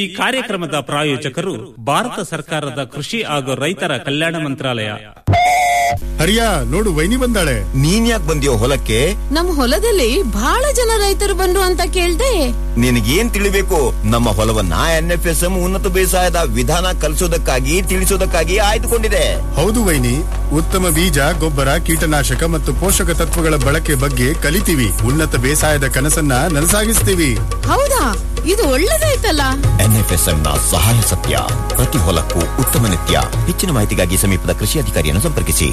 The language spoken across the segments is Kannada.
ಕಾರ್ಯಕ್ರಮದ ಪ್ರಾಯೋಜಕರು ಭಾರತ ಸರ್ಕಾರದ ಕೃಷಿ ಹಾಗೂ ರೈತರ ಕಲ್ಯಾಣ ಮಂತ್ರಾಲಯ ಹರಿಯಾ ನೋಡು ವೈನಿ ಬಂದಾಳೆ ನೀನ್ ಯಾಕೆ ಬಂದಿಯೋ ಹೊಲಕ್ಕೆ ನಮ್ ಹೊಲದಲ್ಲಿ ಬಹಳ ಜನ ರೈತರು ಬಂದ್ರು ಅಂತ ಕೇಳ್ದೆ ನಿನಗೇನ್ ತಿಳಿಬೇಕು ನಮ್ಮ ಹೊಲವನ್ನ ಎನ್ಎಫ್ಎಸ್ಎಂ ಉನ್ನತ ಬೇಸಾಯದ ವಿಧಾನ ಕಲಿಸೋದಕ್ಕಾಗಿ ತಿಳಿಸೋದಕ್ಕಾಗಿ ಆಯ್ದುಕೊಂಡಿದೆ ಹೌದು ವೈನಿ ಉತ್ತಮ ಬೀಜ ಗೊಬ್ಬರ ಕೀಟನಾಶಕ ಮತ್ತು ಪೋಷಕ ತತ್ವಗಳ ಬಳಕೆ ಬಗ್ಗೆ ಕಲಿತೀವಿ ಉನ್ನತ ಬೇಸಾಯದ ಕನಸನ್ನ ನನಸಾಗಿಸ್ತೀವಿ ಹೌದಾ ಇದು ಒಳ್ಳೇದಾಯ್ತಲ್ಲ ಎನ್ಎಫ್ಎಸ್ಎಂ ನ ಸಹಾಯ ಸತ್ಯ ಪ್ರತಿ ಹೊಲಕ್ಕೂ ಉತ್ತಮ ನಿತ್ಯ ಹೆಚ್ಚಿನ ಮಾಹಿತಿಗಾಗಿ ಸಮೀಪದ ಕೃಷಿ ಅಧಿಕಾರಿಯನ್ನು ಸಂಪರ್ಕಿಸಿ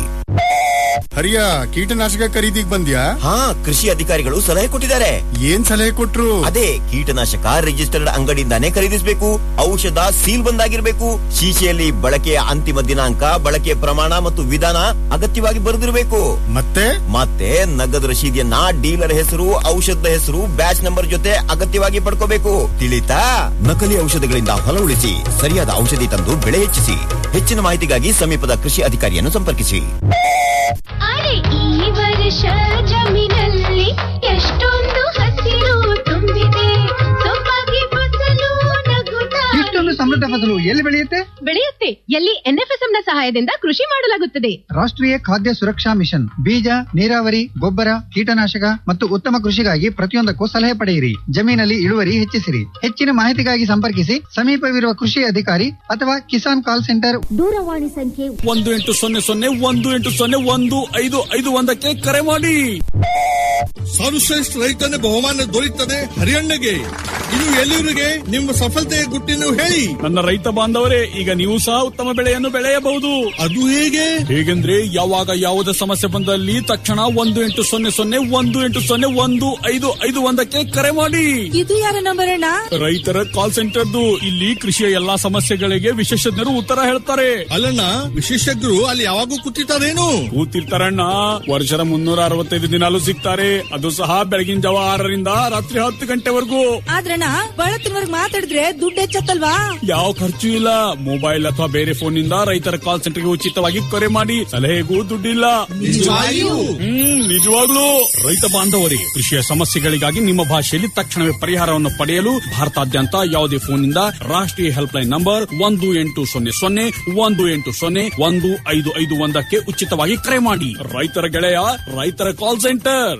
ಹರಿಯಾ ಕೀಟನಾಶಕ ಖರೀದಿಗ್ ಬಂದ್ಯಾ ಹಾ ಕೃಷಿ ಅಧಿಕಾರಿಗಳು ಸಲಹೆ ಕೊಟ್ಟಿದ್ದಾರೆ ಏನ್ ಸಲಹೆ ಕೊಟ್ರು ಅದೇ ಕೀಟನಾಶಕ ರಿಜಿಸ್ಟರ್ಡ್ ಅಂಗಡಿಯಿಂದಾನೇ ಖರೀದಿಸಬೇಕು ಔಷಧ ಸೀಲ್ ಬಂದಾಗಿರ್ಬೇಕು ಶೀಶೆಯಲ್ಲಿ ಬಳಕೆಯ ಅಂತಿಮ ದಿನಾಂಕ ಬಳಕೆಯ ಪ್ರಮಾಣ ಮತ್ತು ವಿಧಾನ ಅಗತ್ಯವಾಗಿ ಬರೆದಿರಬೇಕು ಮತ್ತೆ ಮತ್ತೆ ನಗದು ರಶೀದಿಯನ್ನ ಡೀಲರ್ ಹೆಸರು ಔಷಧದ ಹೆಸರು ಬ್ಯಾಚ್ ನಂಬರ್ ಜೊತೆ ಅಗತ್ಯವಾಗಿ ಪಡ್ಕೋಬೇಕು ತಿಳಿತಾ ನಕಲಿ ಔಷಧಗಳಿಂದ ಹೊಲ ಉಳಿಸಿ ಸರಿಯಾದ ಔಷಧಿ ತಂದು ಬೆಳೆ ಹೆಚ್ಚಿಸಿ ಹೆಚ್ಚಿನ ಮಾಹಿತಿಗಾಗಿ ಸಮೀಪದ ಕೃಷಿ ಅಧಿಕಾರಿಯನ್ನು ಸಂಪರ್ಕಿಸಿ ಅರೆ ಈ ವರ್ಷ ಜಮೀನಲ್ಲಿ ಎಷ್ಟೊಂದು ಹಸಿರು ತುಂಬಿದೆ ಸೊಬಗೆ ಫಸಲು ನಗುತ್ತಾ ಇಷ್ಟೊಂದು ಸಮೃದ್ಧ ಫಸಲು ಎಲ್ಲಿ ಬೆಳೆಯುತ್ತೆ ಬೆಳೆಯುತ್ತೆ ಎಲ್ಲಿ ಎನ್ಎಫ್ಎಸ್ಎಂ ನ ಸಹಾಯದಿಂದ ಕೃಷಿ ಮಾಡಲಾಗುತ್ತದೆ ರಾಷ್ಟ್ರೀಯ ಖಾದ್ಯ ಸುರಕ್ಷಾ ಮಿಷನ್ ಬೀಜ ನೀರಾವರಿ ಗೊಬ್ಬರ ಕೀಟನಾಶಕ ಮತ್ತು ಉತ್ತಮ ಕೃಷಿಗಾಗಿ ಪ್ರತಿಯೊಂದಕ್ಕೂ ಸಲಹೆ ಪಡೆಯಿರಿ ಜಮೀನಲ್ಲಿ ಇಳುವರಿ ಹೆಚ್ಚಿಸಿರಿ ಹೆಚ್ಚಿನ ಮಾಹಿತಿಗಾಗಿ ಸಂಪರ್ಕಿಸಿ ಸಮೀಪವಿರುವ ಕೃಷಿ ಅಧಿಕಾರಿ ಅಥವಾ ಕಿಸಾನ್ ಕಾಲ್ ಸೆಂಟರ್ ದೂರವಾಣಿ ಸಂಖ್ಯೆ ಒಂದು ಎಂಟು ಸೊನ್ನೆ ಸೊನ್ನೆ ಒಂದು ಎಂಟು ಸೊನ್ನೆ ಒಂದು ಐದು ಐದು ಒಂದಕ್ಕೆ ಕರೆ ಮಾಡಿ ಸರ್ವಶ್ರೇಷ್ಠ ರೈತನ ಬಹುಮಾನ ದೊರೆಯುತ್ತದೆ ಹರಿಯಣ್ಣಗೆ ಇದು ಎಲ್ಲಿವರಿಗೆ ನಿಮ್ಮ ಸಫಲತೆಯ ಗುಟ್ಟಿನ ಹೇಳಿ ನನ್ನ ರೈತ ಬಾಂಧವರೇ ಈಗ ನೀವು ಸಹ ಉತ್ತಮ ಬೆಳೆಯನ್ನು ಬೆಳೆಯಬಹುದು ಅದು ಹೇಗೆ ಹೇಗೆಂದ್ರೆ ಯಾವಾಗ ಯಾವುದೇ ಸಮಸ್ಯೆ ಬಂದಲ್ಲಿ ತಕ್ಷಣ ಒಂದು ಎಂಟು ಸೊನ್ನೆ ಸೊನ್ನೆ ಒಂದು ಎಂಟು ಸೊನ್ನೆ ಒಂದು ಐದು ಐದು ಒಂದಕ್ಕೆ ಕರೆ ಮಾಡಿ ಇದು ಯಾರ ನಂಬರ್ ಅಣ್ಣ ರೈತರ ಕಾಲ್ ಸೆಂಟರ್ದು ಇಲ್ಲಿ ಕೃಷಿಯ ಎಲ್ಲಾ ಸಮಸ್ಯೆಗಳಿಗೆ ವಿಶೇಷಜ್ಞರು ಉತ್ತರ ಹೇಳ್ತಾರೆ ಅಲ್ಲಣ್ಣ ವಿಶೇಷಜ್ಞರು ಅಲ್ಲಿ ಯಾವಾಗೂ ಕೂತಿರ್ತಾರೇನು ಕೂತಿರ್ತಾರಣ್ಣ ವರ್ಷದ ಮುನ್ನೂರ ಅರವತ್ತೈದು ದಿನಾಲು ಸಿಗ್ತಾರೆ ಅದು ಸಹ ಬೆಳಗಿನ ಜಾವ ಆರರಿಂದ ರಾತ್ರಿ ಹತ್ತು ಗಂಟೆವರೆಗೂ ಆದ್ರಣ್ಣ ಬಳತ್ತಿನವರ್ಗ್ ಮಾತಾಡಿದ್ರೆ ದುಡ್ಡು ಹೆಚ್ಚತ್ತಲ್ವಾ ಯಾವ ಖರ್ಚು ಇಲ್ಲ ಮೊಬೈಲ್ ಅಥವಾ ಬೇರೆ ಫೋನ್ ನಿಂದ ರೈತರ ಕಾಲ್ ಸೆಂಟರ್ಗೆ ಉಚಿತವಾಗಿ ಕರೆ ಮಾಡಿ ಸಲಹೆಗೂ ದುಡ್ಡಿಲ್ಲ ನಿಜವಾಗಿಯೂ? ಹ್ಮ್ ನಿಜವಾಗ್ಲೂ ರೈತ ಬಾಂಧವರೇ ಕೃಷಿಯ ಸಮಸ್ಯೆಗಳಿಗಾಗಿ ನಿಮ್ಮ ಭಾಷೆಯಲ್ಲಿ ತಕ್ಷಣವೇ ಪರಿಹಾರವನ್ನು ಪಡೆಯಲು ಭಾರತಾದ್ಯಂತ ಯಾವುದೇ ಫೋನ್ ನಿಂದ ರಾಷ್ಟ್ರೀಯ ಹೆಲ್ಪ್ ಲೈನ್ ನಂಬರ್ ಒಂದು ಎಂಟು ಸೊನ್ನೆ ಸೊನ್ನೆ ಒಂದು ಎಂಟು ಸೊನ್ನೆ ಒಂದು ಐದು ಐದು ಒಂದಕ್ಕೆ ಉಚಿತವಾಗಿ ಕರೆ ಮಾಡಿ ರೈತರ ಗೆಳೆಯ ರೈತರ ಕಾಲ್ ಸೆಂಟರ್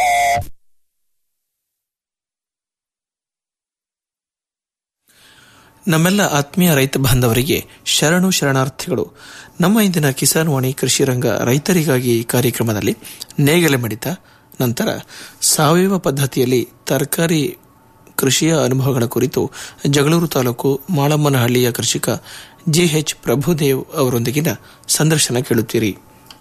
ನಮ್ಮೆಲ್ಲ ಆತ್ಮೀಯ ರೈತ ಬಾಂಧವರಿಗೆ ಶರಣು ಶರಣಾರ್ಥಿಗಳು ನಮ್ಮ ಇಂದಿನ ಕಿಸಾನ್ ವಾಣಿ ಕೃಷಿ ರಂಗ ರೈತರಿಗಾಗಿ ಕಾರ್ಯಕ್ರಮದಲ್ಲಿ ನೇಗಿಲೆ ಮಿಡಿತ ನಂತರ ಸಾವಯವ ಪದ್ಧತಿಯಲ್ಲಿ ತರಕಾರಿ ಕೃಷಿಯ ಅನುಭವಗಳ ಕುರಿತು ಜಗಳೂರು ತಾಲೂಕು ಮಾಳಮ್ಮನಹಳ್ಳಿಯ ಕೃಷಿಕ ಜಿಎಚ್ ಪ್ರಭುದೇವ್ ಅವರೊಂದಿಗಿನ ಸಂದರ್ಶನ ಕೇಳುತ್ತೀರಿ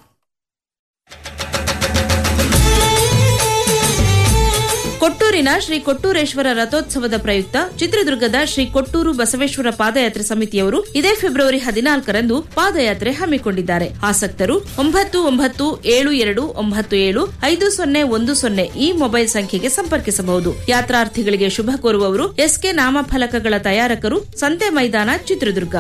ಕೊಟ್ಟೂರಿನ ಶ್ರೀ ಕೊಟ್ಟೂರೇಶ್ವರ ರಥೋತ್ಸವದ ಪ್ರಯುಕ್ತ ಚಿತ್ರದುರ್ಗದ ಶ್ರೀ ಕೊಟ್ಟೂರು ಬಸವೇಶ್ವರ ಪಾದಯಾತ್ರೆ ಸಮಿತಿಯವರು ಇದೇ ಫೆಬ್ರವರಿ ಹದಿನಾಲ್ಕರಂದು ಪಾದಯಾತ್ರೆ ಹಮ್ಮಿಕೊಂಡಿದ್ದಾರೆ ಆಸಕ್ತರು ಒಂಬತ್ತು ಒಂಬತ್ತು ಏಳು ಎರಡು ಒಂಬತ್ತು ಏಳು ಐದು ಸೊನ್ನೆ ಒಂದು ಸೊನ್ನೆ ಈ ಮೊಬೈಲ್ ಸಂಖ್ಯೆಗೆ ಸಂಪರ್ಕಿಸಬಹುದು ಯಾತ್ರಾರ್ಥಿಗಳಿಗೆ ಶುಭ ಕೋರುವವರು ಎಸ್ಕೆ ನಾಮಫಲಕಗಳ ತಯಾರಕರು ಸಂತೆ ಮೈದಾನ ಚಿತ್ರದುರ್ಗ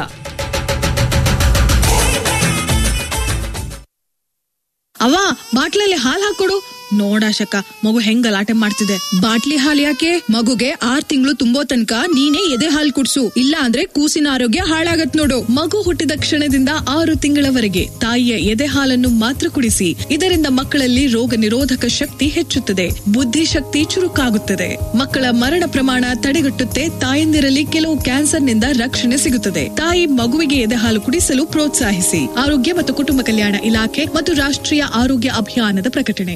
ಅವ ಬಾಟ್ಲಲ್ಲಿ ಹಾಲ್ ಹಾಕೊಡು ನೋಡಾಶಕ ಮಗು ಹೆಂಗ್ ಗಲಾಟೆ ಮಾಡ್ತಿದೆ ಬಾಟ್ಲಿ ಹಾಲ್ ಯಾಕೆ ಮಗುಗೆ ಆರ್ ತಿಂಗಳು ತುಂಬೋ ತನಕ ನೀನೇ ಎದೆ ಹಾಲ್ ಕುಡ್ಸು ಇಲ್ಲ ಅಂದ್ರೆ ಕೂಸಿನ ಆರೋಗ್ಯ ಹಾಳಾಗತ್ ನೋಡು ಮಗು ಹುಟ್ಟಿದ ಕ್ಷಣದಿಂದ ಆರು ತಿಂಗಳವರೆಗೆ ತಾಯಿಯ ಎದೆ ಹಾಲನ್ನು ಮಾತ್ರ ಕುಡಿಸಿ ಇದರಿಂದ ಮಕ್ಕಳಲ್ಲಿ ರೋಗ ನಿರೋಧಕ ಶಕ್ತಿ ಹೆಚ್ಚುತ್ತದೆ ಬುದ್ಧಿಶಕ್ತಿ ಚುರುಕಾಗುತ್ತದೆ ಮಕ್ಕಳ ಮರಣ ಪ್ರಮಾಣ ತಡೆಗಟ್ಟುತ್ತೆ ತಾಯಂದಿರಲ್ಲಿ ಕೆಲವು ಕ್ಯಾನ್ಸರ್ನಿಂದ ರಕ್ಷಣೆ ಸಿಗುತ್ತದೆ ತಾಯಿ ಮಗುವಿಗೆ ಎದೆ ಹಾಲು ಕುಡಿಸಲು ಪ್ರೋತ್ಸಾಹಿಸಿ ಆರೋಗ್ಯ ಮತ್ತು ಕುಟುಂಬ ಕಲ್ಯಾಣ ಇಲಾಖೆ ಮತ್ತು ರಾಷ್ಟ್ರೀಯ ಆರೋಗ್ಯ ಅಭಿಯಾನದ ಪ್ರಕಟಣೆ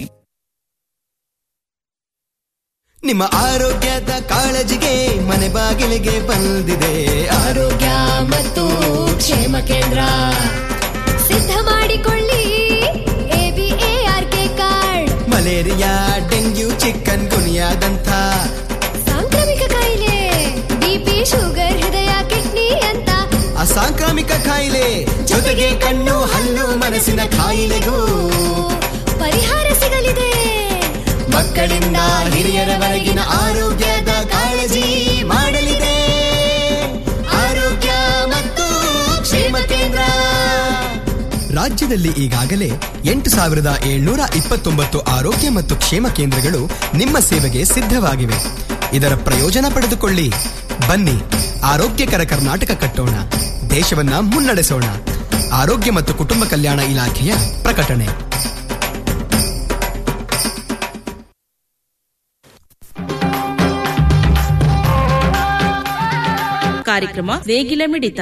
ನಿಮ್ಮ ಆರೋಗ್ಯದ ಕಾಳಜಿಗೆ ಮನೆ ಬಾಗಿಲಿಗೆ ಬಂದಿದೆ ಆರೋಗ್ಯ ಮತ್ತು ಕ್ಷೇಮ ಕೇಂದ್ರ ಸಿದ್ಧ ಮಾಡಿಕೊಳ್ಳಿ ಎಬಿಎಆರ್ಕೆ ಕಾರ್ಡ್ ಮಲೇರಿಯಾ ಡೆಂಗ್ಯೂ ಚಿಕನ್ ಗುನಿಯಾದಂಥ ಸಾಂಕ್ರಾಮಿಕ ಕಾಯಿಲೆ ಬಿಪಿ ಶುಗರ್ ಹೃದಯ ಕಿಡ್ನಿ ಅಂತ ಅಸಾಂಕ್ರಾಮಿಕ ಕಾಯಿಲೆ ಜೊತೆಗೆ ಕಣ್ಣು ಹಲ್ಲು ಮನಸ್ಸಿನ ಕಾಯಿಲೆಗೂ ಪರಿಹಾರ ಸಿಗಲಿದೆ ಮಕ್ಕಳಿಂದ ಹಿರಿಯರವರೆಗಿನ ಆರೋಗ್ಯದ ಕಾಳಜಿ ಮಾಡಲಿದೆ ಆರೋಗ್ಯ ಮತ್ತು ಕ್ಷೇಮ ಕೇಂದ್ರ ರಾಜ್ಯದಲ್ಲಿ ಈಗಾಗಲೇ ಎಂಟು ಸಾವಿರದ ಏಳ್ನೂರ ಇಪ್ಪತ್ತೊಂಬತ್ತು ಆರೋಗ್ಯ ಮತ್ತು ಕ್ಷೇಮ ಕೇಂದ್ರಗಳು ನಿಮ್ಮ ಸೇವೆಗೆ ಸಿದ್ಧವಾಗಿವೆ ಇದರ ಪ್ರಯೋಜನ ಪಡೆದುಕೊಳ್ಳಿ ಬನ್ನಿ ಆರೋಗ್ಯಕರ ಕರ್ನಾಟಕ ಕಟ್ಟೋಣ ದೇಶವನ್ನ ಮುನ್ನಡೆಸೋಣ ಆರೋಗ್ಯ ಮತ್ತು ಕುಟುಂಬ ಕಲ್ಯಾಣ ಇಲಾಖೆಯ ಪ್ರಕಟಣೆ ಕಾರ್ಯಕ್ರಮ ನೇಗಿಲ ಮಿಡಿತ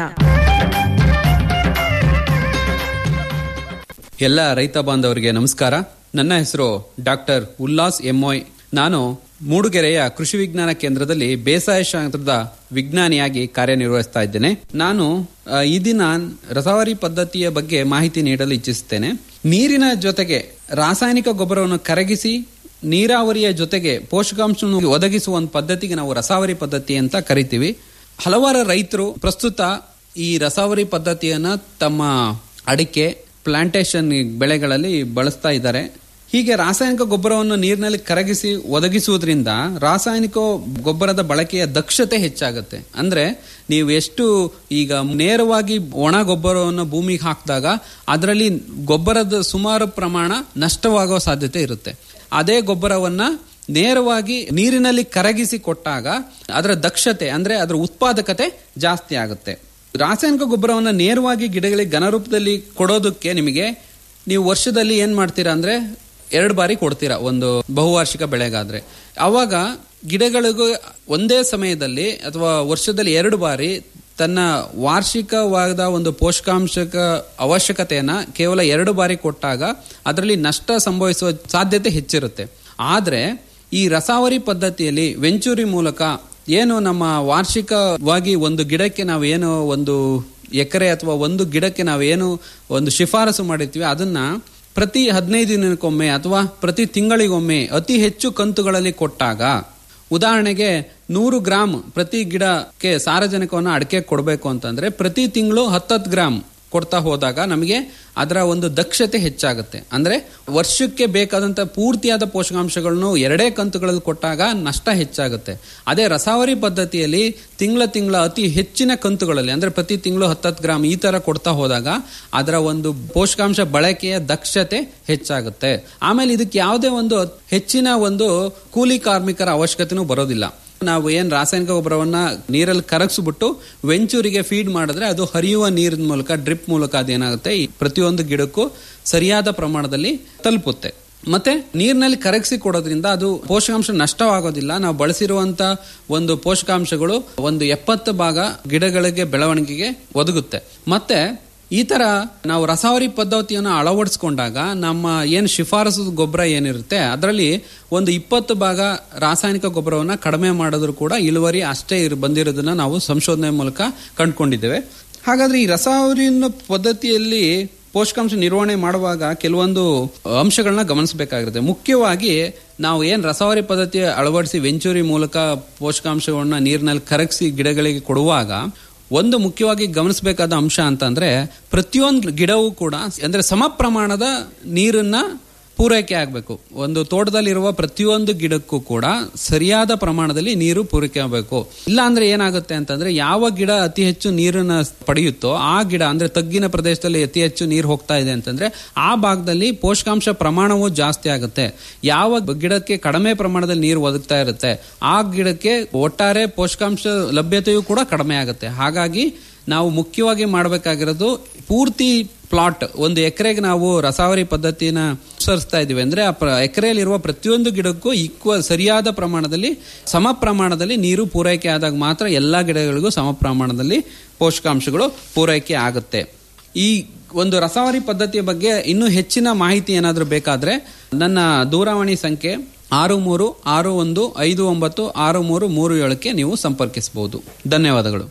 ಎಲ್ಲ ರೈತ ಬಾಂಧವರಿಗೆ ನಮಸ್ಕಾರ ನನ್ನ ಹೆಸರು ಡಾಕ್ಟರ್ ಉಲ್ಲಾಸ್ ಎಮ್ಮೋಯ್ ನಾನು ಮೂಡುಗೆರೆಯ ಕೃಷಿ ವಿಜ್ಞಾನ ಕೇಂದ್ರದಲ್ಲಿ ಬೇಸಾಯ ಶಾಸ್ತ್ರದ ವಿಜ್ಞಾನಿಯಾಗಿ ಕಾರ್ಯನಿರ್ವಹಿಸ್ತಾ ಇದ್ದೇನೆ ನಾನು ಆ, ಈ ದಿನ ರಸವಾರಿ ಪದ್ಧತಿಯ ಬಗ್ಗೆ ಮಾಹಿತಿ ನೀಡಲು ಇಚ್ಛಿಸುತ್ತೇನೆ ನೀರಿನ ಜೊತೆಗೆ ರಾಸಾಯನಿಕ ಗೊಬ್ಬರವನ್ನು ಕರಗಿಸಿ ನೀರಾವರಿಯ ಜೊತೆಗೆ ಪೋಷಕಾಂಶವನ್ನು ಒದಗಿಸುವ ಒಂದು ಪದ್ಧತಿಗೆ ನಾವು ರಸಾವರಿ ಪದ್ಧತಿ ಅಂತ ಕರಿತೀವಿ ಹಲವಾರು ರೈತರು ಪ್ರಸ್ತುತ ಈ ರಸಾವರಿ ಪದ್ಧತಿಯನ್ನ ತಮ್ಮ ಅಡಿಕೆ ಪ್ಲಾಂಟೇಶನ್ ಬೆಳೆಗಳಲ್ಲಿ ಬಳಸ್ತಾ ಇದ್ದಾರೆ ಹೀಗೆ ರಾಸಾಯನಿಕ ಗೊಬ್ಬರವನ್ನು ನೀರಿನಲ್ಲಿ ಕರಗಿಸಿ ಒದಗಿಸುವುದರಿಂದ ರಾಸಾಯನಿಕ ಗೊಬ್ಬರದ ಬಳಕೆಯ ದಕ್ಷತೆ ಹೆಚ್ಚಾಗುತ್ತೆ ಅಂದ್ರೆ ನೀವು ಎಷ್ಟು ಈಗ ನೇರವಾಗಿ ಒಣ ಗೊಬ್ಬರವನ್ನು ಭೂಮಿಗೆ ಹಾಕಿದಾಗ ಅದರಲ್ಲಿ ಗೊಬ್ಬರದ ಸುಮಾರು ಪ್ರಮಾಣ ನಷ್ಟವಾಗುವ ಸಾಧ್ಯತೆ ಇರುತ್ತೆ ಅದೇ ಗೊಬ್ಬರವನ್ನ ನೇರವಾಗಿ ನೀರಿನಲ್ಲಿ ಕರಗಿಸಿ ಕೊಟ್ಟಾಗ ಅದರ ದಕ್ಷತೆ ಅಂದ್ರೆ ಅದರ ಉತ್ಪಾದಕತೆ ಜಾಸ್ತಿ ಆಗುತ್ತೆ ರಾಸಾಯನಿಕ ಗೊಬ್ಬರವನ್ನು ನೇರವಾಗಿ ಗಿಡಗಳಿಗೆ ಘನರೂಪದಲ್ಲಿ ಕೊಡೋದಕ್ಕೆ ನಿಮಗೆ ನೀವು ವರ್ಷದಲ್ಲಿ ಏನ್ ಮಾಡ್ತೀರಾ ಅಂದ್ರೆ ಎರಡು ಬಾರಿ ಕೊಡ್ತೀರಾ ಒಂದು ಬಹುವಾರ್ಷಿಕ ಬೆಳೆಗಾದ್ರೆ ಅವಾಗ ಗಿಡಗಳಿಗೂ ಒಂದೇ ಸಮಯದಲ್ಲಿ ಅಥವಾ ವರ್ಷದಲ್ಲಿ ಎರಡು ಬಾರಿ ತನ್ನ ವಾರ್ಷಿಕವಾದ ಒಂದು ಪೋಷಕಾಂಶಕ ಅವಶ್ಯಕತೆಯನ್ನ ಕೇವಲ ಎರಡು ಬಾರಿ ಕೊಟ್ಟಾಗ ಅದರಲ್ಲಿ ನಷ್ಟ ಸಂಭವಿಸುವ ಸಾಧ್ಯತೆ ಹೆಚ್ಚಿರುತ್ತೆ ಆದ್ರೆ ಈ ರಸಾವರಿ ಪದ್ಧತಿಯಲ್ಲಿ ವೆಂಚೂರಿ ಮೂಲಕ ಏನು ನಮ್ಮ ವಾರ್ಷಿಕವಾಗಿ ಒಂದು ಗಿಡಕ್ಕೆ ನಾವು ಏನು ಒಂದು ಎಕರೆ ಅಥವಾ ಒಂದು ಗಿಡಕ್ಕೆ ನಾವೇನು ಒಂದು ಶಿಫಾರಸು ಮಾಡಿರ್ತೀವಿ ಅದನ್ನ ಪ್ರತಿ ಹದಿನೈದು ದಿನಕ್ಕೊಮ್ಮೆ ಅಥವಾ ಪ್ರತಿ ತಿಂಗಳಿಗೊಮ್ಮೆ ಅತಿ ಹೆಚ್ಚು ಕಂತುಗಳಲ್ಲಿ ಕೊಟ್ಟಾಗ ಉದಾಹರಣೆಗೆ ನೂರು ಗ್ರಾಮ್ ಪ್ರತಿ ಗಿಡಕ್ಕೆ ಸಾರಜನಕವನ್ನು ಅಡಿಕೆ ಕೊಡಬೇಕು ಅಂತಂದ್ರೆ ಪ್ರತಿ ತಿಂಗಳು ಹತ್ತತ್ತು ಗ್ರಾಮ್ ಕೊಡ್ತಾ ಹೋದಾಗ ನಮಗೆ ಅದರ ಒಂದು ದಕ್ಷತೆ ಹೆಚ್ಚಾಗುತ್ತೆ ಅಂದ್ರೆ ವರ್ಷಕ್ಕೆ ಬೇಕಾದಂತ ಪೂರ್ತಿಯಾದ ಪೋಷಕಾಂಶಗಳನ್ನು ಎರಡೇ ಕಂತುಗಳಲ್ಲಿ ಕೊಟ್ಟಾಗ ನಷ್ಟ ಹೆಚ್ಚಾಗುತ್ತೆ ಅದೇ ರಸಾವರಿ ಪದ್ಧತಿಯಲ್ಲಿ ತಿಂಗಳ ತಿಂಗಳ ಅತಿ ಹೆಚ್ಚಿನ ಕಂತುಗಳಲ್ಲಿ ಅಂದ್ರೆ ಪ್ರತಿ ತಿಂಗಳು ಹತ್ತತ್ತು ಗ್ರಾಮ್ ಈ ತರ ಕೊಡ್ತಾ ಹೋದಾಗ ಅದರ ಒಂದು ಪೋಷಕಾಂಶ ಬಳಕೆಯ ದಕ್ಷತೆ ಹೆಚ್ಚಾಗುತ್ತೆ ಆಮೇಲೆ ಇದಕ್ಕೆ ಯಾವುದೇ ಒಂದು ಹೆಚ್ಚಿನ ಒಂದು ಕೂಲಿ ಕಾರ್ಮಿಕರ ಅವಶ್ಯಕತೆನೂ ಬರೋದಿಲ್ಲ ನಾವು ಏನ್ ರಾಸಾಯನಿಕ ಗೊಬ್ಬರವನ್ನ ನೀರಲ್ಲಿ ಕರಗಿಸ್ಬಿಟ್ಟು ವೆಂಚೂರಿಗೆ ಫೀಡ್ ಮಾಡಿದ್ರೆ ಅದು ಹರಿಯುವ ನೀರಿನ ಮೂಲಕ ಡ್ರಿಪ್ ಮೂಲಕ ಅದೇನಾಗುತ್ತೆ ಈ ಪ್ರತಿಯೊಂದು ಗಿಡಕ್ಕೂ ಸರಿಯಾದ ಪ್ರಮಾಣದಲ್ಲಿ ತಲುಪುತ್ತೆ ಮತ್ತೆ ನೀರಿನಲ್ಲಿ ಕರಗಿಸಿ ಕೊಡೋದ್ರಿಂದ ಅದು ಪೋಷಕಾಂಶ ನಷ್ಟವಾಗೋದಿಲ್ಲ ನಾವು ಬಳಸಿರುವಂತ ಒಂದು ಪೋಷಕಾಂಶಗಳು ಒಂದು ಎಪ್ಪತ್ತು ಭಾಗ ಗಿಡಗಳಿಗೆ ಬೆಳವಣಿಗೆಗೆ ಒದಗುತ್ತೆ ಮತ್ತೆ ಈ ತರ ನಾವು ರಸಾವರಿ ಪದ್ಧತಿಯನ್ನು ಅಳವಡಿಸ್ಕೊಂಡಾಗ ನಮ್ಮ ಏನು ಶಿಫಾರಸು ಗೊಬ್ಬರ ಏನಿರುತ್ತೆ ಅದರಲ್ಲಿ ಒಂದು ಇಪ್ಪತ್ತು ಭಾಗ ರಾಸಾಯನಿಕ ಗೊಬ್ಬರವನ್ನ ಕಡಿಮೆ ಮಾಡಿದ್ರು ಕೂಡ ಇಳುವರಿ ಅಷ್ಟೇ ಇರ್ ಬಂದಿರೋದನ್ನ ನಾವು ಸಂಶೋಧನೆ ಮೂಲಕ ಕಂಡುಕೊಂಡಿದ್ದೇವೆ ಹಾಗಾದ್ರೆ ಈ ರಸಾವರಿ ಪದ್ಧತಿಯಲ್ಲಿ ಪೋಷಕಾಂಶ ನಿರ್ವಹಣೆ ಮಾಡುವಾಗ ಕೆಲವೊಂದು ಅಂಶಗಳನ್ನ ಗಮನಿಸಬೇಕಾಗಿರುತ್ತೆ ಮುಖ್ಯವಾಗಿ ನಾವು ಏನ್ ರಸಾವರಿ ಪದ್ಧತಿ ಅಳವಡಿಸಿ ವೆಂಚೂರಿ ಮೂಲಕ ಪೋಷಕಾಂಶಗಳನ್ನ ನೀರಿನಲ್ಲಿ ಕರಗಿಸಿ ಗಿಡಗಳಿಗೆ ಕೊಡುವಾಗ ಒಂದು ಮುಖ್ಯವಾಗಿ ಗಮನಿಸಬೇಕಾದ ಅಂಶ ಅಂತಂದ್ರೆ ಪ್ರತಿಯೊಂದು ಗಿಡವೂ ಕೂಡ ಅಂದ್ರೆ ಸಮ ಪ್ರಮಾಣದ ನೀರನ್ನ ಪೂರೈಕೆ ಆಗಬೇಕು ಒಂದು ತೋಟದಲ್ಲಿರುವ ಪ್ರತಿಯೊಂದು ಗಿಡಕ್ಕೂ ಕೂಡ ಸರಿಯಾದ ಪ್ರಮಾಣದಲ್ಲಿ ನೀರು ಪೂರೈಕೆ ಆಗಬೇಕು ಇಲ್ಲ ಅಂದ್ರೆ ಏನಾಗುತ್ತೆ ಅಂತಂದ್ರೆ ಯಾವ ಗಿಡ ಅತಿ ಹೆಚ್ಚು ನೀರನ್ನ ಪಡೆಯುತ್ತೋ ಆ ಗಿಡ ಅಂದ್ರೆ ತಗ್ಗಿನ ಪ್ರದೇಶದಲ್ಲಿ ಅತಿ ಹೆಚ್ಚು ನೀರು ಹೋಗ್ತಾ ಇದೆ ಅಂತಂದ್ರೆ ಆ ಭಾಗದಲ್ಲಿ ಪೋಷಕಾಂಶ ಪ್ರಮಾಣವೂ ಜಾಸ್ತಿ ಆಗುತ್ತೆ ಯಾವ ಗಿಡಕ್ಕೆ ಕಡಿಮೆ ಪ್ರಮಾಣದಲ್ಲಿ ನೀರು ಒದಗ್ತಾ ಇರುತ್ತೆ ಆ ಗಿಡಕ್ಕೆ ಒಟ್ಟಾರೆ ಪೋಷಕಾಂಶ ಲಭ್ಯತೆಯೂ ಕೂಡ ಕಡಿಮೆ ಆಗುತ್ತೆ ಹಾಗಾಗಿ ನಾವು ಮುಖ್ಯವಾಗಿ ಮಾಡಬೇಕಾಗಿರೋದು ಪೂರ್ತಿ ಪ್ಲಾಟ್ ಒಂದು ಎಕರೆಗೆ ನಾವು ರಸಾವರಿ ಪದ್ಧತಿನ ಅನುಸರಿಸ್ತಾ ಇದೀವಿ ಅಂದ್ರೆ ಆ ಎಕರೆಯಲ್ಲಿರುವ ಪ್ರತಿಯೊಂದು ಗಿಡಕ್ಕೂ ಈಕ್ವಲ್ ಸರಿಯಾದ ಪ್ರಮಾಣದಲ್ಲಿ ಸಮ ಪ್ರಮಾಣದಲ್ಲಿ ನೀರು ಪೂರೈಕೆ ಆದಾಗ ಮಾತ್ರ ಎಲ್ಲಾ ಗಿಡಗಳಿಗೂ ಸಮ ಪ್ರಮಾಣದಲ್ಲಿ ಪೋಷಕಾಂಶಗಳು ಪೂರೈಕೆ ಆಗುತ್ತೆ ಈ ಒಂದು ರಸಾವರಿ ಪದ್ಧತಿಯ ಬಗ್ಗೆ ಇನ್ನೂ ಹೆಚ್ಚಿನ ಮಾಹಿತಿ ಏನಾದರೂ ಬೇಕಾದ್ರೆ ನನ್ನ ದೂರವಾಣಿ ಸಂಖ್ಯೆ ಆರು ಮೂರು ಆರು ಒಂದು ಐದು ಒಂಬತ್ತು ಆರು ಮೂರು ಮೂರು ಏಳಕ್ಕೆ ನೀವು ಸಂಪರ್ಕಿಸಬಹುದು ಧನ್ಯವಾದಗಳು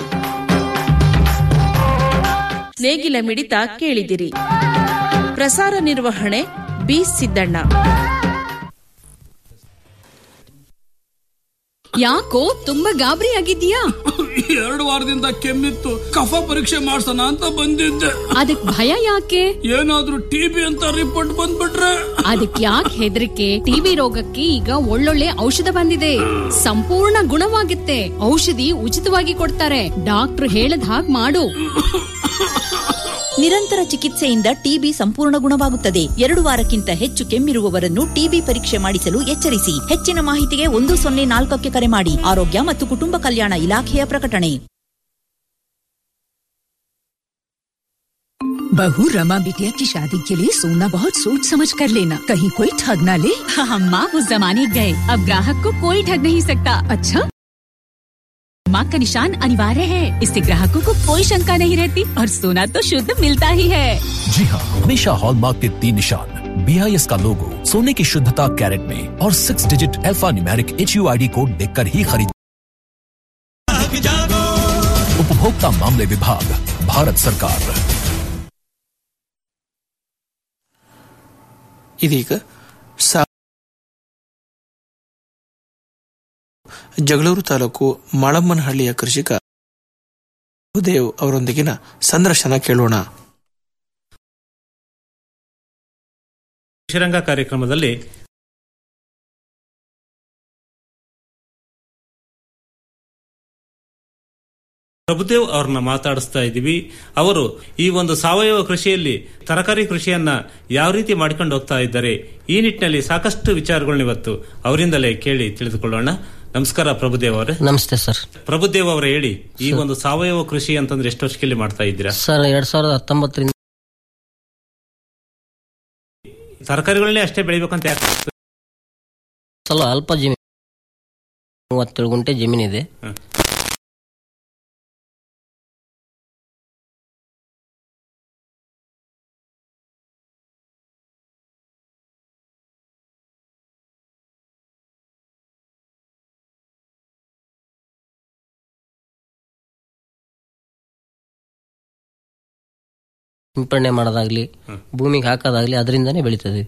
ನೇಗಿಲ ಮಿಡಿತ ಕೇಳಿದಿರಿ ಪ್ರಸಾರ ನಿರ್ವಹಣೆ ಬಿ ಸಿದ್ದಣ್ಣ ಯಾಕೋ ತುಂಬಾ ಗಾಬರಿ ಆಗಿದ್ಯಾ ಎರಡು ವಾರದಿಂದ ಕೆಮ್ಮಿತ್ತು ಕಫ ಪರೀಕ್ಷೆ ಮಾಡ್ಸೋಣ ಅಂತ ಬಂದಿದ್ದೆ ಅದಕ್ ಭಯ ಯಾಕೆ ಏನಾದ್ರೂ ಟಿಬಿ ಅಂತ ರಿಪೋರ್ಟ್ ಬಂದ್ಬಿಟ್ರೆ ಅದಕ್ ಯಾಕೆ ಹೆದರಿಕೆ ಟಿಬಿ ರೋಗಕ್ಕೆ ಈಗ ಒಳ್ಳೊಳ್ಳೆ ಔಷಧ ಬಂದಿದೆ ಸಂಪೂರ್ಣ ಗುಣವಾಗುತ್ತೆ ಔಷಧಿ ಉಚಿತವಾಗಿ ಕೊಡ್ತಾರೆ ಡಾಕ್ಟರ್ ಹೇಳದ್ ಹಾಗ್ ಮಾಡು ನಿರಂತರ ಚಿಕಿತ್ಸೆಯಿಂದ ಟಿಬಿ ಸಂಪೂರ್ಣ ಗುಣವಾಗುತ್ತದೆ ಎರಡು ವಾರಕ್ಕಿಂತ ಹೆಚ್ಚು ಕೆಮ್ಮಿರುವವರನ್ನು ಟಿಬಿ ಪರೀಕ್ಷೆ ಮಾಡಿಸಲು ಎಚ್ಚರಿಸಿ ಹೆಚ್ಚಿನ ಮಾಹಿತಿಗೆ ಒಂದು ಸೊನ್ನೆ ನಾಲ್ಕಕ್ಕೆ ಕರೆ ಮಾಡಿ ಆರೋಗ್ಯ ಮತ್ತು ಕುಟುಂಬ ಕಲ್ಯಾಣ ಇಲಾಖೆಯ ಪ್ರಕಟಣೆ बहू रमा बिटिया की शादी के लिए सोना बहुत सोच समझ कर लेना कहीं कोई ठग ना ले हम माँ उस जमाने गए अब ग्राहक को कोई ठग नहीं सकता अच्छा माँ का निशान अनिवार्य है इससे ग्राहकों को कोई शंका नहीं रहती और सोना तो शुद्ध मिलता ही है जी हाँ हमेशा हॉलमार्क के तीन निशान बी आई एस का लोगो सोने की शुद्धता कैरेट में और six digit alphanumeric H U I D code देख कर ही खरीद उपभोक्ता मामले विभाग भारत सरकार ಇದೀಗ ಸಾ ಜಗಳೂರು ತಾಲೂಕು ಮಳಮ್ಮನಹಳ್ಳಿಯ ಕೃಷಿಕ ದೇವ್ ಅವರೊಂದಿಗಿನ ಸಂದರ್ಶನ ಕೇಳೋಣ ಕೃಷಿರಂಗ ಕಾರ್ಯಕ್ರಮದಲ್ಲಿ ಪ್ರಭುದೇವ್ ಅವ್ರನ್ನ ಮಾತಾಡಿಸ್ತಾ ಇದ್ದೀವಿ ಅವರು ಈ ಒಂದು ಸಾವಯವ ಕೃಷಿಯಲ್ಲಿ ತರಕಾರಿ ಕೃಷಿಯನ್ನ ಯಾವ ರೀತಿ ಮಾಡ್ಕೊಂಡು ಹೋಗ್ತಾ ಇದ್ದಾರೆ ಈ ನಿಟ್ಟಿನಲ್ಲಿ ಸಾಕಷ್ಟು ವಿಚಾರಗಳನ್ನ ಇವತ್ತು ಅವರಿಂದಲೇ ಕೇಳಿ ತಿಳಿದುಕೊಳ್ಳೋಣ ನಮಸ್ಕಾರ ಪ್ರಭುದೇವ್ ಅವರೇ ನಮಸ್ತೆ ಸರ್ ಪ್ರಭುದೇವ್ ಅವರ ಹೇಳಿ ಈ ಒಂದು ಸಾವಯವ ಕೃಷಿ ಅಂತಂದ್ರೆ ಎಷ್ಟು ವರ್ಷದಲ್ಲಿ ಮಾಡ್ತಾ ಇದ್ದೀರಾ ಸರ್ ಎರಡ್ ಸಾವಿರದ ಹತ್ತೊಂಬತ್ತರಿಂದ ತರಕಾರಿಗಳನ್ನೇ ಅಷ್ಟೇ ಬೆಳಿಬೇಕಂತ ಯಾಕೆ ಸ್ವಲ್ಪ ಅಲ್ಪ ಜಮೀನು ಮೂವತ್ತೇಳು ಗುಂಟೆ ಜಮೀನಿದೆ ಸಿಂಪಡಣೆ ಮಾಡೋದಾಗ್ಲಿ ಭೂಮಿಗೆ ಹಾಕೋದಾಗ್ಲಿ ಅದರಿಂದನೇ ಬೆಳೀತದೆ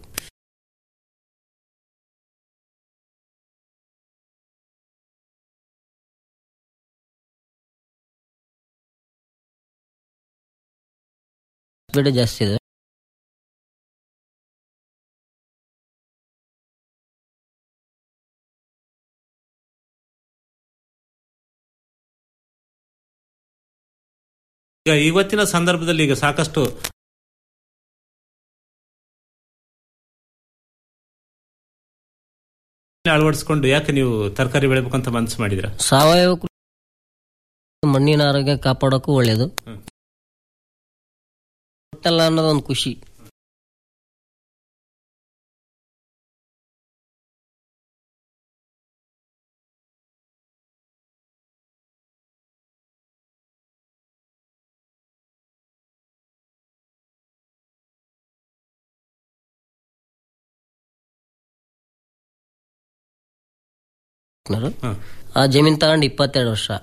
ಬೆಳೆ ಜಾಸ್ತಿ ಇದೆ ಈಗ ಇವತ್ತಿನ ಸಂದರ್ಭದಲ್ಲಿ ಈಗ ಸಾಕಷ್ಟು ಅಳವಡಿಸ್ಕೊಂಡು ಯಾಕೆ ನೀವು ತರಕಾರಿ ಬೆಳಿಬೇಕಂತ ಮನಸ್ಸು ಮಾಡಿದ್ರ ಸಾವಯವ ಕೃಷಿ ಮಣ್ಣಿನ ಆರೋಗ್ಯ ಕಾಪಾಡೋಕ್ಕೂ ಒಳ್ಳೆಯದು ಕೊಟ್ಟಲ್ಲ ಅನ್ನೋದೊಂದು ಖುಷಿ ಆ ಜಮೀನ್ ತಗೊಂಡು ಇಪ್ಪತ್ತೆರಡು ವರ್ಷ